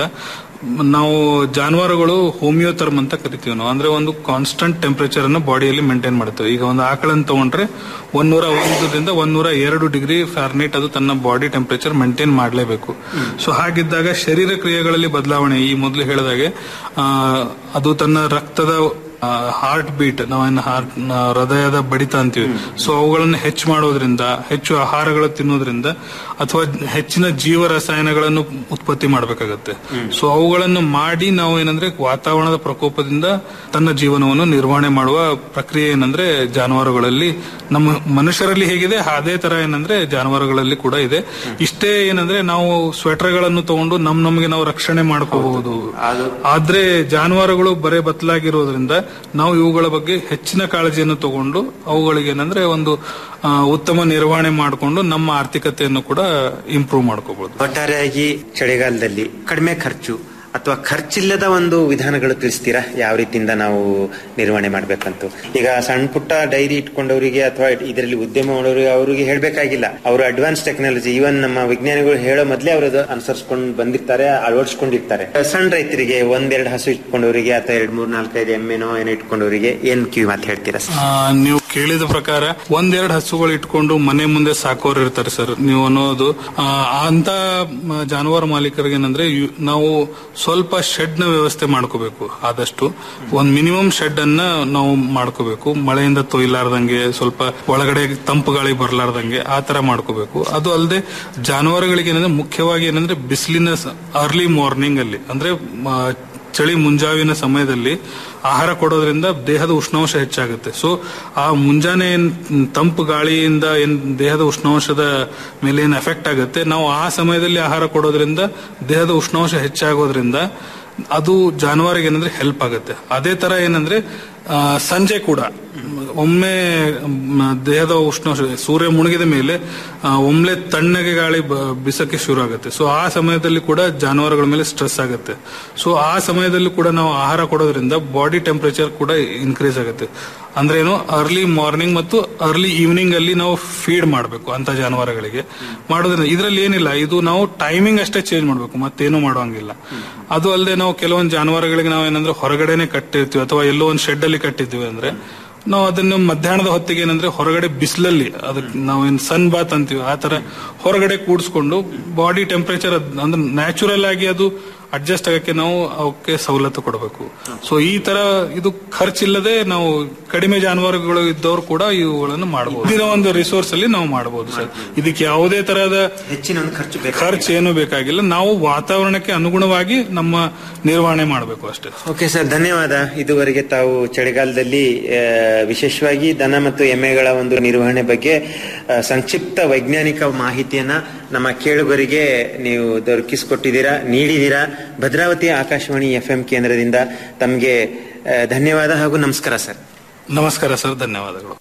[SPEAKER 21] ನಾವು ಜಾನುವಾರುಗಳು ಹೋಮಿಯೋಥರ್ಮ್ ಅಂತ ಕರಿತೀವಿ ನಾವು ಅಂದ್ರೆ ಒಂದು ಕಾನ್ಸ್ಟಂಟ್ ಟೆಂಪರೇಚರ್ ಅನ್ನು ಬಾಡಿಯಲ್ಲಿ ಮೇಂಟೈನ್ ಮಾಡ್ತೇವೆ ಈಗ ಒಂದು ಆಕಳನ್ನು ತಗೊಂಡ್ರೆ ಒಂದೂರ ಒಂದರಿಂದ ಒಂದೂರ ಎರಡು ಡಿಗ್ರಿ ಫ್ಯಾರ್ನೈಟ್ ಅದು ತನ್ನ ಬಾಡಿ ಟೆಂಪರೇಚರ್ ಮೇಂಟೈನ್ ಮಾಡಲೇಬೇಕು ಸೊ ಹಾಗಿದ್ದಾಗ ಶರೀರ ಕ್ರಿಯೆಗಳಲ್ಲಿ ಬದಲಾವಣೆ ಈ ಮೊದಲು ಹೇಳಿದಾಗೆ ಆ, ಅದು ತನ್ನ ರಕ್ತದ ಹಾರ್ಟ್ ಬೀಟ್ ನಾವೇನು ಹಾರ್ಟ್ ಹೃದಯದ ಬಡಿತ ಅಂತೀವಿ ಸೊ ಅವುಗಳನ್ನು ಹೆಚ್ಚು ಮಾಡೋದ್ರಿಂದ ಹೆಚ್ಚು ಆಹಾರಗಳು ತಿನ್ನೋದ್ರಿಂದ ಅಥವಾ ಹೆಚ್ಚಿನ ಜೀವ ರಸಾಯನಗಳನ್ನು ಉತ್ಪತ್ತಿ ಮಾಡಬೇಕಾಗತ್ತೆ ಸೊ ಅವುಗಳನ್ನು ಮಾಡಿ ನಾವು ಏನಂದ್ರೆ ವಾತಾವರಣದ ಪ್ರಕೋಪದಿಂದ ತನ್ನ ಜೀವನವನ್ನು ನಿರ್ವಹಣೆ ಮಾಡುವ ಪ್ರಕ್ರಿಯೆ ಏನಂದ್ರೆ ಜಾನುವಾರುಗಳಲ್ಲಿ ನಮ್ಮ ಮನುಷ್ಯರಲ್ಲಿ ಹೇಗಿದೆ ಅದೇ ತರ ಏನಂದ್ರೆ ಜಾನುವಾರುಗಳಲ್ಲಿ ಕೂಡ ಇದೆ ಇಷ್ಟೇ ಏನಂದ್ರೆ ನಾವು ಸ್ವೆಟರ್ಗಳನ್ನು ತಗೊಂಡು ನಮ್ ನಮಗೆ ನಾವು ರಕ್ಷಣೆ ಮಾಡ್ಕೋಬಹುದು ಆದ್ರೆ ಜಾನುವಾರುಗಳು ಬರೇ ಬತ್ತಲಾಗಿರೋದ್ರಿಂದ ನಾವು ಇವುಗಳ ಬಗ್ಗೆ ಹೆಚ್ಚಿನ ಕಾಳಜಿಯನ್ನು ತಗೊಂಡು ಅವುಗಳಿಗೆ ಏನಂದ್ರೆ ಒಂದು ಆ, ಉತ್ತಮ ನಿರ್ವಹಣೆ ಮಾಡಿಕೊಂಡು ನಮ್ಮ ಆರ್ಥಿಕತೆಯನ್ನು ಕೂಡ ಇಂಪ್ರೂವ್ ಮಾಡ್ಕೋಬಹುದು
[SPEAKER 14] ಒಟ್ಟಾರೆಯಾಗಿ ಚಳಿಗಾಲದಲ್ಲಿ ಕಡಿಮೆ ಖರ್ಚು ಅಥವಾ ಖರ್ಚಿಲ್ಲದ ಒಂದು ವಿಧಾನಗಳು ತಿಳಿಸ್ತೀರಾ ಯಾವ ರೀತಿಯಿಂದ ನಾವು ನಿರ್ವಹಣೆ ಮಾಡ್ಬೇಕಂತ ಈಗ ಸಣ್ಣ ಪುಟ್ಟ ಡೈರಿ ಇಟ್ಕೊಂಡವರಿಗೆ ಅಥವಾ ಇದರಲ್ಲಿ ಉದ್ಯಮ ಮಾಡೋರಿಗೆ ಅವರಿಗೆ ಹೇಳ್ಬೇಕಾಗಿಲ್ಲ ಅವರು ಅಡ್ವಾನ್ಸ್ ಟೆಕ್ನಾಲಜಿ ಇವನ್ ನಮ್ಮ ವಿಜ್ಞಾನಿಗಳು ಹೇಳೋ ಮೊದಲೇ ಅವರು ಅದು ಅನುಸರಿಸ್ಕೊಂಡು ಬಂದಿರ್ತಾರೆ ಅಳವಡಿಸ್ಕೊಂಡಿರ್ತಾರೆ ಸಣ್ಣ ರೈತರಿಗೆ ಒಂದೆರಡು ಹಸು ಇಟ್ಕೊಂಡವರಿಗೆ ಅಥವಾ ಎರಡ್ ಮೂರ್ ನಾಲ್ಕೈದು ಎಮ್ಮೆನೋ ಏನೋ ಇಟ್ಕೊಂಡವರಿಗೆ ಏನ್ ಕಿವಿ ಮಾತು ಹೇಳ್ತೀರಾ ಸರ್
[SPEAKER 21] ಆ, ನೀವು ಕೇಳಿದ ಪ್ರಕಾರ ಒಂದೆರಡು ಹಸುಗಳು ಇಟ್ಕೊಂಡು ಮನೆ ಮುಂದೆ ಸಾಕೋರು ಇರ್ತಾರೆ ಸರ್ ನೀವು ಅನ್ನೋದು ಆ, ಅಂತ ಮ, ಜಾನುವಾರು ಮಾಲೀಕರಿಗೆ ಏನಂದ್ರೆ ಯು- ನಾವು ಸ್ವಲ್ಪ ಶೆಡ್ ನ ವ್ಯವಸ್ಥೆ ಮಾಡ್ಕೋಬೇಕು ಆದಷ್ಟು ಒಂದ್ ಮಿನಿಮಮ್ ಶೆಡ್ ಅನ್ನ ನಾವು ಮಾಡ್ಕೋಬೇಕು ಮಳೆಯಿಂದ ತೊಯ್ಲಾರ್ದಂಗೆ ಸ್ವಲ್ಪ ಒಳಗಡೆ ತಂಪು ಗಾಳಿ ಬರ್ಲಾರ್ದಂಗೆ ಆ ತರ ಮಾಡ್ಕೋಬೇಕು ಅದು ಅಲ್ಲದೆ ಜಾನುವಾರುಗಳಿಗೆ ಏನಂದ್ರೆ ಮುಖ್ಯವಾಗಿ ಏನಂದ್ರೆ ಬಿಸಿಲಿನ ಅರ್ಲಿ ಮಾರ್ನಿಂಗ್ ಅಲ್ಲಿ ಅಂದ್ರೆ ಮ, ಚಳಿ ಮುಂಜಾವಿನ ಸಮಯದಲ್ಲಿ ಆಹಾರ ಕೊಡೋದ್ರಿಂದ ದೇಹದ ಉಷ್ಣಾಂಶ ಹೆಚ್ಚಾಗುತ್ತೆ ಸೊ ಆ ಮುಂಜಾನೆ ಏನ್ ತಂಪು ಗಾಳಿಯಿಂದ ಏನ್ ದೇಹದ ಉಷ್ಣಾಂಶದ ಮೇಲೆ ಏನ್ ಎಫೆಕ್ಟ್ ಆಗುತ್ತೆ ನಾವು ಆ ಸಮಯದಲ್ಲಿ ಆಹಾರ ಕೊಡೋದ್ರಿಂದ ದೇಹದ ಉಷ್ಣಾಂಶ ಹೆಚ್ಚಾಗೋದ್ರಿಂದ ಅದು ಜಾನುವಾರಿಗೆ ಏನಂದ್ರೆ ಹೆಲ್ಪ್ ಆಗುತ್ತೆ ಅದೇ ತರ ಏನಂದ್ರೆ ಆ, ಸಂಜೆ ಕೂಡ ಒಮ್ಮೆ ಮ್, ದೇಹದ ಉಷ್ಣಾಂಶ ಸೂರ್ಯ ಮುಳುಗಿದ ಮೇಲೆ ಆ, ಒಮ್ಮೆಲೆ ತಣ್ಣಗೆ ಗಾಳಿ ಬ- ಬಿಸಕ್ಕೆ ಶುರು ಆಗುತ್ತೆ ಸೊ ಆ ಸಮಯದಲ್ಲಿ ಕೂಡ ಜಾನುವಾರುಗಳ ಮೇಲೆ ಸ್ಟ್ರೆಸ್ ಆಗುತ್ತೆ ಸೊ ಆ ಸಮಯದಲ್ಲಿ ಕೂಡ ನಾವು ಆಹಾರ ಕೊಡೋದ್ರಿಂದ ಬಾಡಿ ಟೆಂಪರೇಚರ್ ಕೂಡ ಇನ್ಕ್ರೀಸ್ ಆಗುತ್ತೆ ಅಂದ್ರೆ ಏನು ಅರ್ಲಿ ಮಾರ್ನಿಂಗ್ ಮತ್ತು ಅರ್ಲಿ ಈವ್ನಿಂಗ್ ಅಲ್ಲಿ ನಾವು ಫೀಡ್ ಮಾಡಬೇಕು ಅಂತ ಜಾನುವಾರುಗಳಿಗೆ ಮಾಡೋದ್ರಿಂದ ಇದರಲ್ಲಿ ಏನಿಲ್ಲ ಇದು ನಾವು ಟೈಮಿಂಗ್ ಅಷ್ಟೇ ಚೇಂಜ್ ಮಾಡಬೇಕು ಮತ್ತೇನು ಮಾಡೋಂಗಿಲ್ಲ ಅದು ಅಲ್ಲದೆ ನಾವು ಕೆಲವೊಂದು ಜಾನುವಾರುಗಳಿಗೆ ನಾವು ಏನಂದ್ರೆ ಹೊರಗಡೆನೆ ಕಟ್ಟಿರ್ತೀವಿ ಅಥವಾ ಎಲ್ಲೋ ಒಂದು ಶೆಡ್ ಅಲ್ಲಿ ಕಟ್ಟಿದ್ದೀವಿ ಅಂದ್ರೆ ನಾವು ಅದನ್ನು ಮಧ್ಯಾಹ್ನದ ಹೊತ್ತಿಗೆ ಏನಂದ್ರೆ ಹೊರಗಡೆ ಬಿಸಿಲಲ್ಲಿ ಅದಕ್ಕೆ ನಾವೇನ್ ಸನ್ ಬಾತ್ ಅಂತೀವಿ ಆ ತರ ಹೊರಗಡೆ ಕೂಡಿಸ್ಕೊಂಡು ಬಾಡಿ ಟೆಂಪರೇಚರ್ ಅಂದ್ರೆ ನ್ಯಾಚುರಲ್ ಆಗಿ ಅದು ಅಡ್ಜಸ್ಟ್ ಆಗಕ್ಕೆ ನಾವು ಅವಕ್ಕೆ ಸವಲತ್ತು ಕೊಡಬೇಕು ಸೊ ಈ ತರ ಇದು ಖರ್ಚಿಲ್ಲದೆ ನಾವು ಕಡಿಮೆ ಜಾನುವಾರುಗಳು ಇದ್ದವರು ಕೂಡ ಇವುಗಳನ್ನು ಮಾಡಬಹುದು ಇದರ ಒಂದು ರಿಸೋರ್ಸ್ ಅಲ್ಲಿ ನಾವು ಮಾಡಬಹುದು ಸರ್ ಇದಕ್ಕೆ ಯಾವುದೇ ತರಹದ
[SPEAKER 14] ಹೆಚ್ಚಿನ ಒಂದು ಖರ್ಚು
[SPEAKER 21] ಖರ್ಚು ಏನು ಬೇಕಾಗಿಲ್ಲ ನಾವು ವಾತಾವರಣಕ್ಕೆ ಅನುಗುಣವಾಗಿ ನಮ್ಮ ನಿರ್ವಹಣೆ ಮಾಡಬೇಕು ಅಷ್ಟೇ
[SPEAKER 14] ಓಕೆ ಸರ್ ಧನ್ಯವಾದ ಇದುವರೆಗೆ ತಾವು ಚಳಿಗಾಲದಲ್ಲಿ ಆ, ವಿಶೇಷವಾಗಿ ದನ ಮತ್ತು ಎಮ್ಮೆಗಳ ಒಂದು ನಿರ್ವಹಣೆ ಬಗ್ಗೆ ಆ, ಸಂಕ್ಷಿಪ್ತ ವೈಜ್ಞಾನಿಕ ಮಾಹಿತಿಯನ್ನ ನಮ್ಮ ಕೇಳುಗರಿಗೆ ನೀವು ದೊರಕಿಸಿಕೊಟ್ಟಿದ್ದೀರಾ ನೀಡಿದ್ದೀರಾ ಭದ್ರಾವತಿ ಆಕಾಶವಾಣಿ ಎಫ್ ಕೇಂದ್ರದಿಂದ ತಮಗೆ ಆ, ಧನ್ಯವಾದ ಹಾಗೂ ನಮಸ್ಕಾರ ಸರ್
[SPEAKER 21] ನಮಸ್ಕಾರ ಸರ್ ಧನ್ಯವಾದಗಳು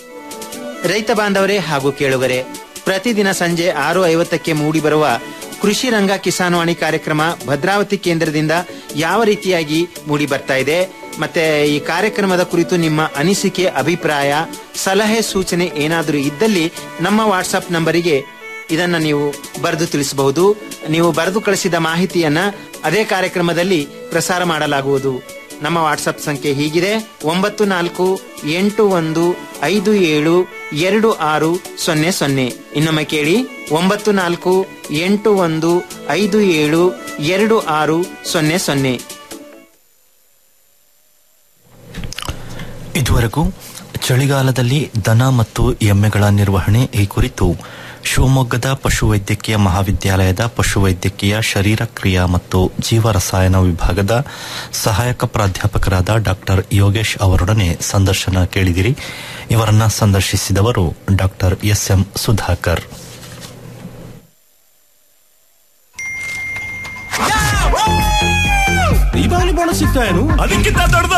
[SPEAKER 14] ರೈತ ಬಾಂಧವರೇ ಹಾಗೂ ಕೇಳುಗರೆ ಪ್ರತಿದಿನ ಸಂಜೆ ಆರು ಐವತ್ತಕ್ಕೆ ಮೂಡಿಬರುವ ಕೃಷಿ ರಂಗ ಕಿಸಾನ್ವಾಣಿ ಕಾರ್ಯಕ್ರಮ ಭದ್ರಾವತಿ ಕೇಂದ್ರದಿಂದ ಯಾವ ರೀತಿಯಾಗಿ ಮೂಡಿ ಬರ್ತಾ ಇದೆ ಮತ್ತೆ ಈ ಕಾರ್ಯಕ್ರಮದ ಕುರಿತು ನಿಮ್ಮ ಅನಿಸಿಕೆ ಅಭಿಪ್ರಾಯ ಸಲಹೆ ಸೂಚನೆ ಏನಾದರೂ ಇದ್ದಲ್ಲಿ ನಮ್ಮ ವಾಟ್ಸಪ್ ನಂಬರಿಗೆ ಇದನ್ನ ನೀವು ಬರೆದು ತಿಳಿಸಬಹುದು ನೀವು ಬರೆದು ಕಳಿಸಿದ ಮಾಹಿತಿಯನ್ನ ಅದೇ ಕಾರ್ಯಕ್ರಮದಲ್ಲಿ ಪ್ರಸಾರ ಮಾಡಲಾಗುವುದು ನಮ್ಮ ವಾಟ್ಸಪ್ ಸಂಖ್ಯೆ ಹೀಗಿದೆ ಒಂಬತ್ತು ನಾಲ್ಕು ಎಂಟು ಒಂದು ಐದು ಏಳು ಎರಡು ಆರು ಸೊನ್ನೆ ಸೊನ್ನೆ ಇನ್ನೊಮ್ಮೆ ಕೇಳಿ ಒಂಬತ್ತು ನಾಲ್ಕು ಎಂಟು ಒಂದು ಐದು ಏಳು ಎರಡು ಆರು ಸೊನ್ನೆ ಸೊನ್ನೆ
[SPEAKER 5] ಇದುವರೆಗೂ ಚಳಿಗಾಲದಲ್ಲಿ ದನ ಮತ್ತು ಎಮ್ಮೆಗಳ ನಿರ್ವಹಣೆ ಈ ಕುರಿತು ಶಿವಮೊಗ್ಗದ ಪಶುವೈದ್ಯಕೀಯ ಮಹಾವಿದ್ಯಾಲಯದ ಪಶುವೈದ್ಯಕೀಯ ಶರೀರ ಕ್ರಿಯಾ ಮತ್ತು ಜೀವ ರಸಾಯನ ವಿಭಾಗದ ಸಹಾಯಕ ಪ್ರಾಧ್ಯಾಪಕರಾದ ಡಾಕ್ಟರ್ ಯೋಗೇಶ್ ಅವರೊಡನೆ ಸಂದರ್ಶನ ಕೇಳಿದಿರಿ ಇವರನ್ನ ಸಂದರ್ಶಿಸಿದವರು doctor SM Sudhakar
[SPEAKER 3] Deepavali bonus ಸಿಗ್ತಾ ಏನು ಅದಕ್ಕಿಂತ ದೊಡ್ಡದು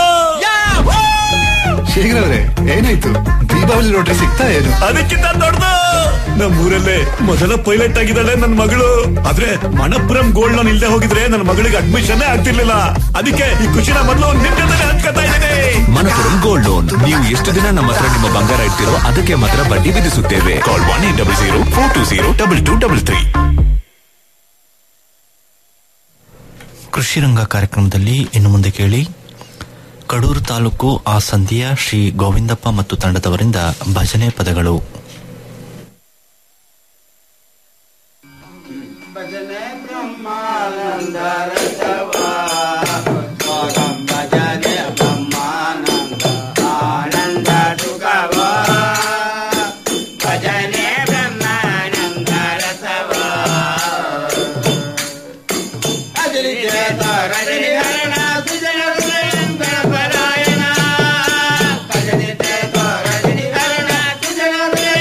[SPEAKER 12] ಶೇಖರ್ ಅವರೇ ಏನಾಯ್ತು ದೀಪಾವಳಿ ರೋಟ್ರಿ ಸಿಗ್ತಾ ಏನು
[SPEAKER 3] ಅದಕ್ಕಿಂತ ದೊಡ್ಡದು ನಮ್ಮೂರಲ್ಲೇ ಮೊದಲ ಪೈಲಟ್ ಆಗಿದ್ದಾಳೆ ನನ್ನ ಮಗಳು ಆದ್ರೆ ಮಣಪುರಂ ಗೋಲ್ಡ್ ಲೋನ್ ಇಲ್ಲದೆ ಹೋಗಿದ್ರೆ ನನ್ನ ಮಗಳಿಗೆ ಅಡ್ಮಿಷನ್ ಆಗ್ತಿರ್ಲಿಲ್ಲ ಅದಕ್ಕೆ ಈ ಖುಷಿನ ಮೊದಲು ನಿಮ್ ಜೊತೆ ಹಂಚ್ಕೊತಾ ಇದ್ದೀನಿ
[SPEAKER 13] ಮನಪುರಂ ಗೋಲ್ಡ್ ಲೋನ್ ನೀವು ಎಷ್ಟು ದಿನ ನಮ್ಮ ಹತ್ರ ನಿಮ್ಮ ಬಂಗಾರ ಇಡ್ತಿರೋ ಅದಕ್ಕೆ ಮಾತ್ರ ಬಡ್ಡಿ ವಿಧಿಸುತ್ತೇವೆ call one eight double zero four two zero double two double three
[SPEAKER 5] ಕೃಷಿ ರಂಗ ಕಾರ್ಯಕ್ರಮದಲ್ಲಿ ಇನ್ನು ಮುಂದೆ ಕೇಳಿ ಕಡೂರು ತಾಲೂಕು ಆ ಸಂಧಿಯ ಶ್ರೀ ಗೋವಿಂದಪ್ಪ ಮತ್ತು ತಂಡದವರಿಂದ ಭಜನೆ ಪದಗಳು
[SPEAKER 9] ಭಜನೆ ಬ್ರಹ್ಮಾನಂದ ರಸವ ಅಜಲಿತ ರಜನಿ ಹರಣ ಸುಜನ ಗಣಪರಾಯಣ ಅಜಲಿತ ರಜನಿ ಹರಣ ಸುಜನ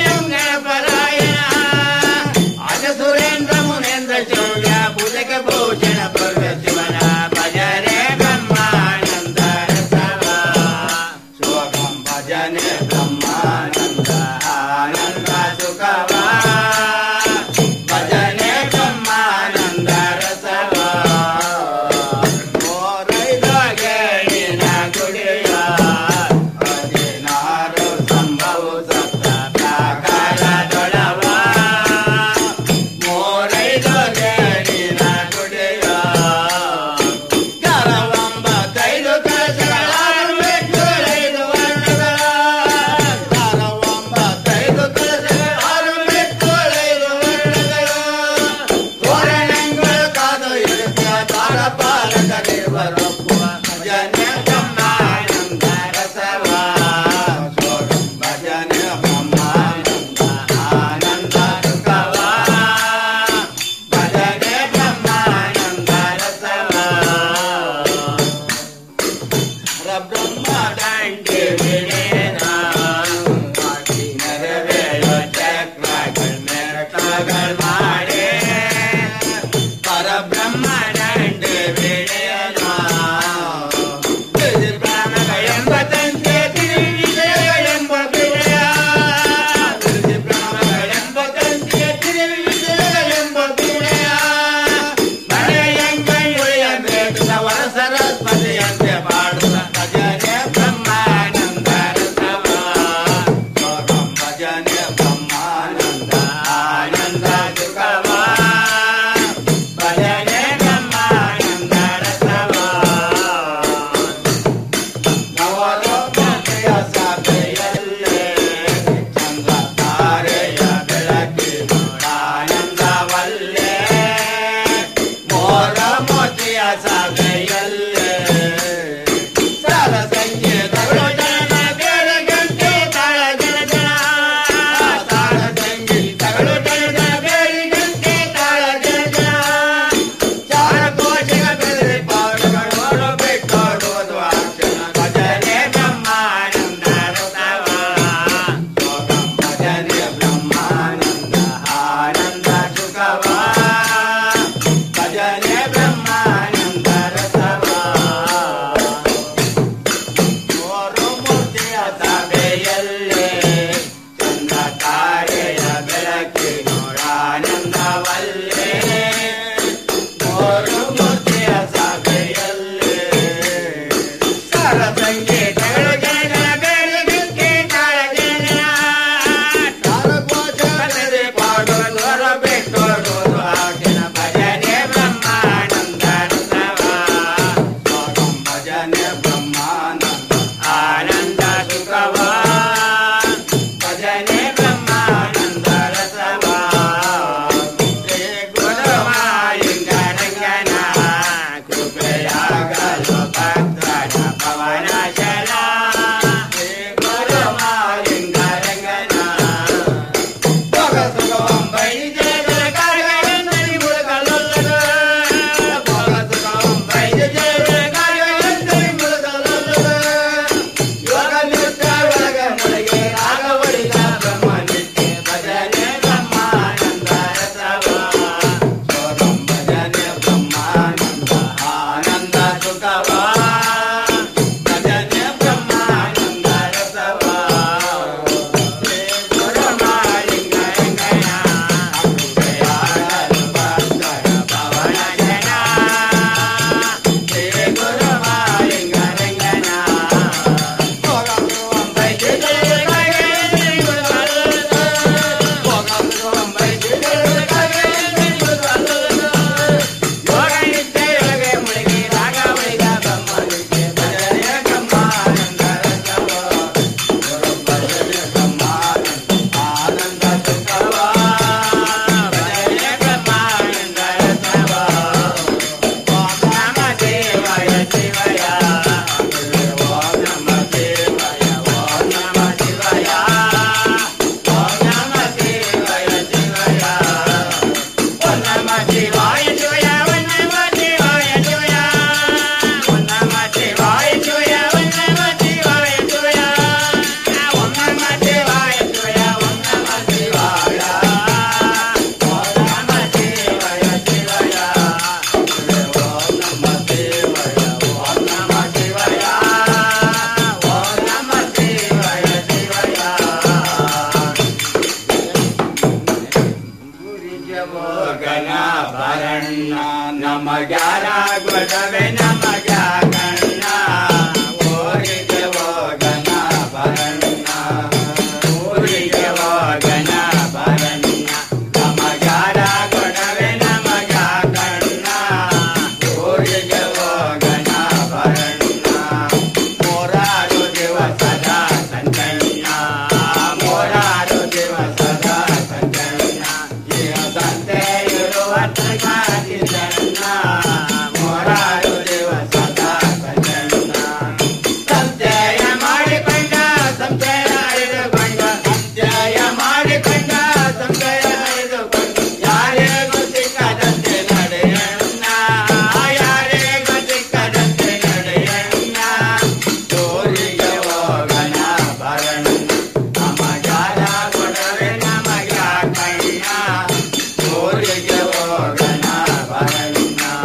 [SPEAKER 9] ನಮಗ್ಯಾರ ಗೊಡವೆ ನಮಗ ಕಣ್ಣ ಊರಿಗೆ ಹೋಗನ ಬರಣ್ಣ ಊರಿಗೆ ಹೋಗನ ಬರಣ್ಣ ನಮಗ್ಯಾರ ಗೊಡವೆ ನಮಗ ಕಣ್ಣ ಊರಿಗೆ ಹೋಗನ ಬರಣ್ಣ ಮೂರಾರು ದಿವಸದ ಸಂಜಣ್ಣ ಮೂರಾರು ದಿವಸದ ಸಂಜಣ್ಣ ಈ ಸಂತೆ ಇರುವ ತಗಾದಿಸಣ್ಣ ಮೂರಾರು ದಿವಸದ ಸಂಜಣ್ಣ ಸಂತೆಯ ಮಾಡಿಕೊಂಡ ಸಂತೆಯ ಹಿಡಿದುಕೊಂಡ ಸಂತೆಯ ಮಾಡಿಕೊಂಡ ಸಂತೆಯ ಹಿಡಿದುಕೊಂಡ ಯಾರಿಗೂ ಸಿಕ್ಕದಂತೆ ನಡೆಯಣ್ಣ ಯಾರಿಗೂ ಸಿಕ್ಕದಂತೆ ನಡೆಯಣ್ಣ ಊರಿಗೆ ಹೋಗಣ ಬರಣ್ಣ ನಮಗಾರ ಕೊಡವೆ ನಮಗ ಕಣ್ಣ ಊರಿಗೆ ಹೋಗಣ ಬರಣ್ಣ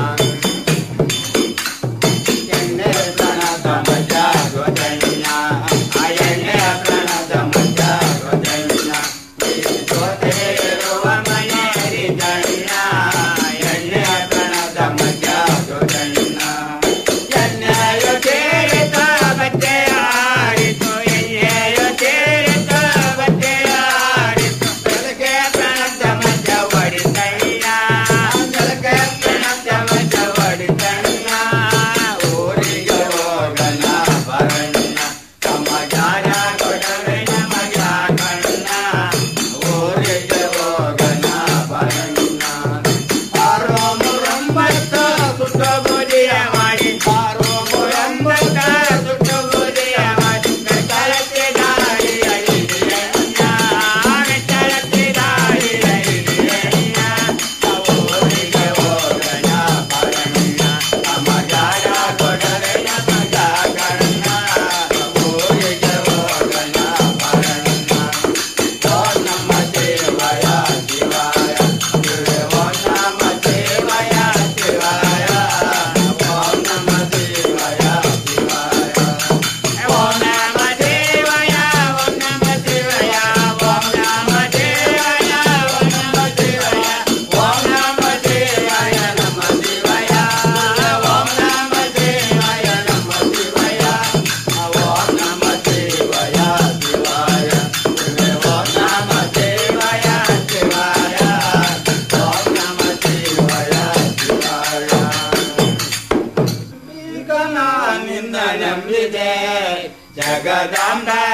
[SPEAKER 9] ಎಣ್ಣೆ ಪ್ರಣದ ಮಜ ಗೊದಣ್ಣ ಆ ಎಣ್ಣೆ ಪ್ರಣದ ಮಜ ಗೊದಣ್ಣ ಜೊತೆ ಇರುವ ಮನೆಯಲ್ಲಿ ದಣ್ಣ ಎಣ್ಣೆ ಪ್ರಣದ ಮಜ ಗೊದಣ್ಣ ಎಣ್ಣೆಯು ಸೇರಿತ ಬಟ್ಟೆ ಆಡಿತು ಎಣ್ಣೆಯು ಸೇರಿತ ಬಟ್ಟೆ ಆಡಿತು ಬೆಳಗ್ಗೆ ಪ್ರಣದ ಮಜ ಹೊಡಿತಣ್ಣ ಬೆಳಗ್ಗೆ ಪ್ರಣದ ಮಜ ಹೊಡಿತಣ್ಣ ಊರಿಗೆ ಹೋಗಣ ಬರಣ್ಣ ನಮಗಾರ ಕೊಡವೆ ನಮಗ ಕಣ್ಣ ಊರಿಗೆ ಹೋಗಣ ಬರಣ್ಣ ಆರೋ ಮುರಂಬತ್ತು ಸುಟ್ಟ ಬುದಿಯ ಮಾಡಿ ಆರೋ ಮುರಂಬತ್ತ ಸುಟ್ಟ ಬುದಿಯ ಮಾಡಿ ಕಳತೆ ದಾರಿಯ ಹಿಡಿಯಣ್ಣ ಕಳತೆ ದಾರಿಯ ಹಿಡಿಯಣ್ಣ ಊರಿಗೆ ಹೋಗಣ ಬರಣ್ಣ ನಮಗಾರ ಕೊಡವೆ ನಮಗ ಕಣ್ಣ ಊರಿಗೆ ಹೋಗಣ ಬರಣ್ಣ ಓಂ ನಮ ಶಿವಾಯ ಶಿವಾಯ ಓಂ ನಮ ಶಿವಾಯ ಶಿವಾಯ ಓಂ ನಮ ಶಿವಾಯ ಶಿವಾಯ ಓಂ ನಮ ಶಿವಾಯ ಓಂ ನಮ ಶಿವಾಯ ಓಂ ನಮ ಶಿವಾಯ ಓಂ ನಮ ಶಿವಾಯ ಓಂ ನಮ ಶಿವಾಯ ನಮ ಶಿವಾಯ ಓಂ ನಮ ಶಿವಾಯ ನಮ ಶಿವಾಯ ಓಂ ನಮ ಶಿವಾಯ ಶಿವಾಯ ಓಂ ನಮ ಶಿವಾಯ ಶಿವಾಯ ಓಂ ನಮ ಶಿವಾಯ ಶಿವಾಯ ಈಗ ನಾನಿಂದ ನಂಬಿದೆ ಜಗದಾಂಬ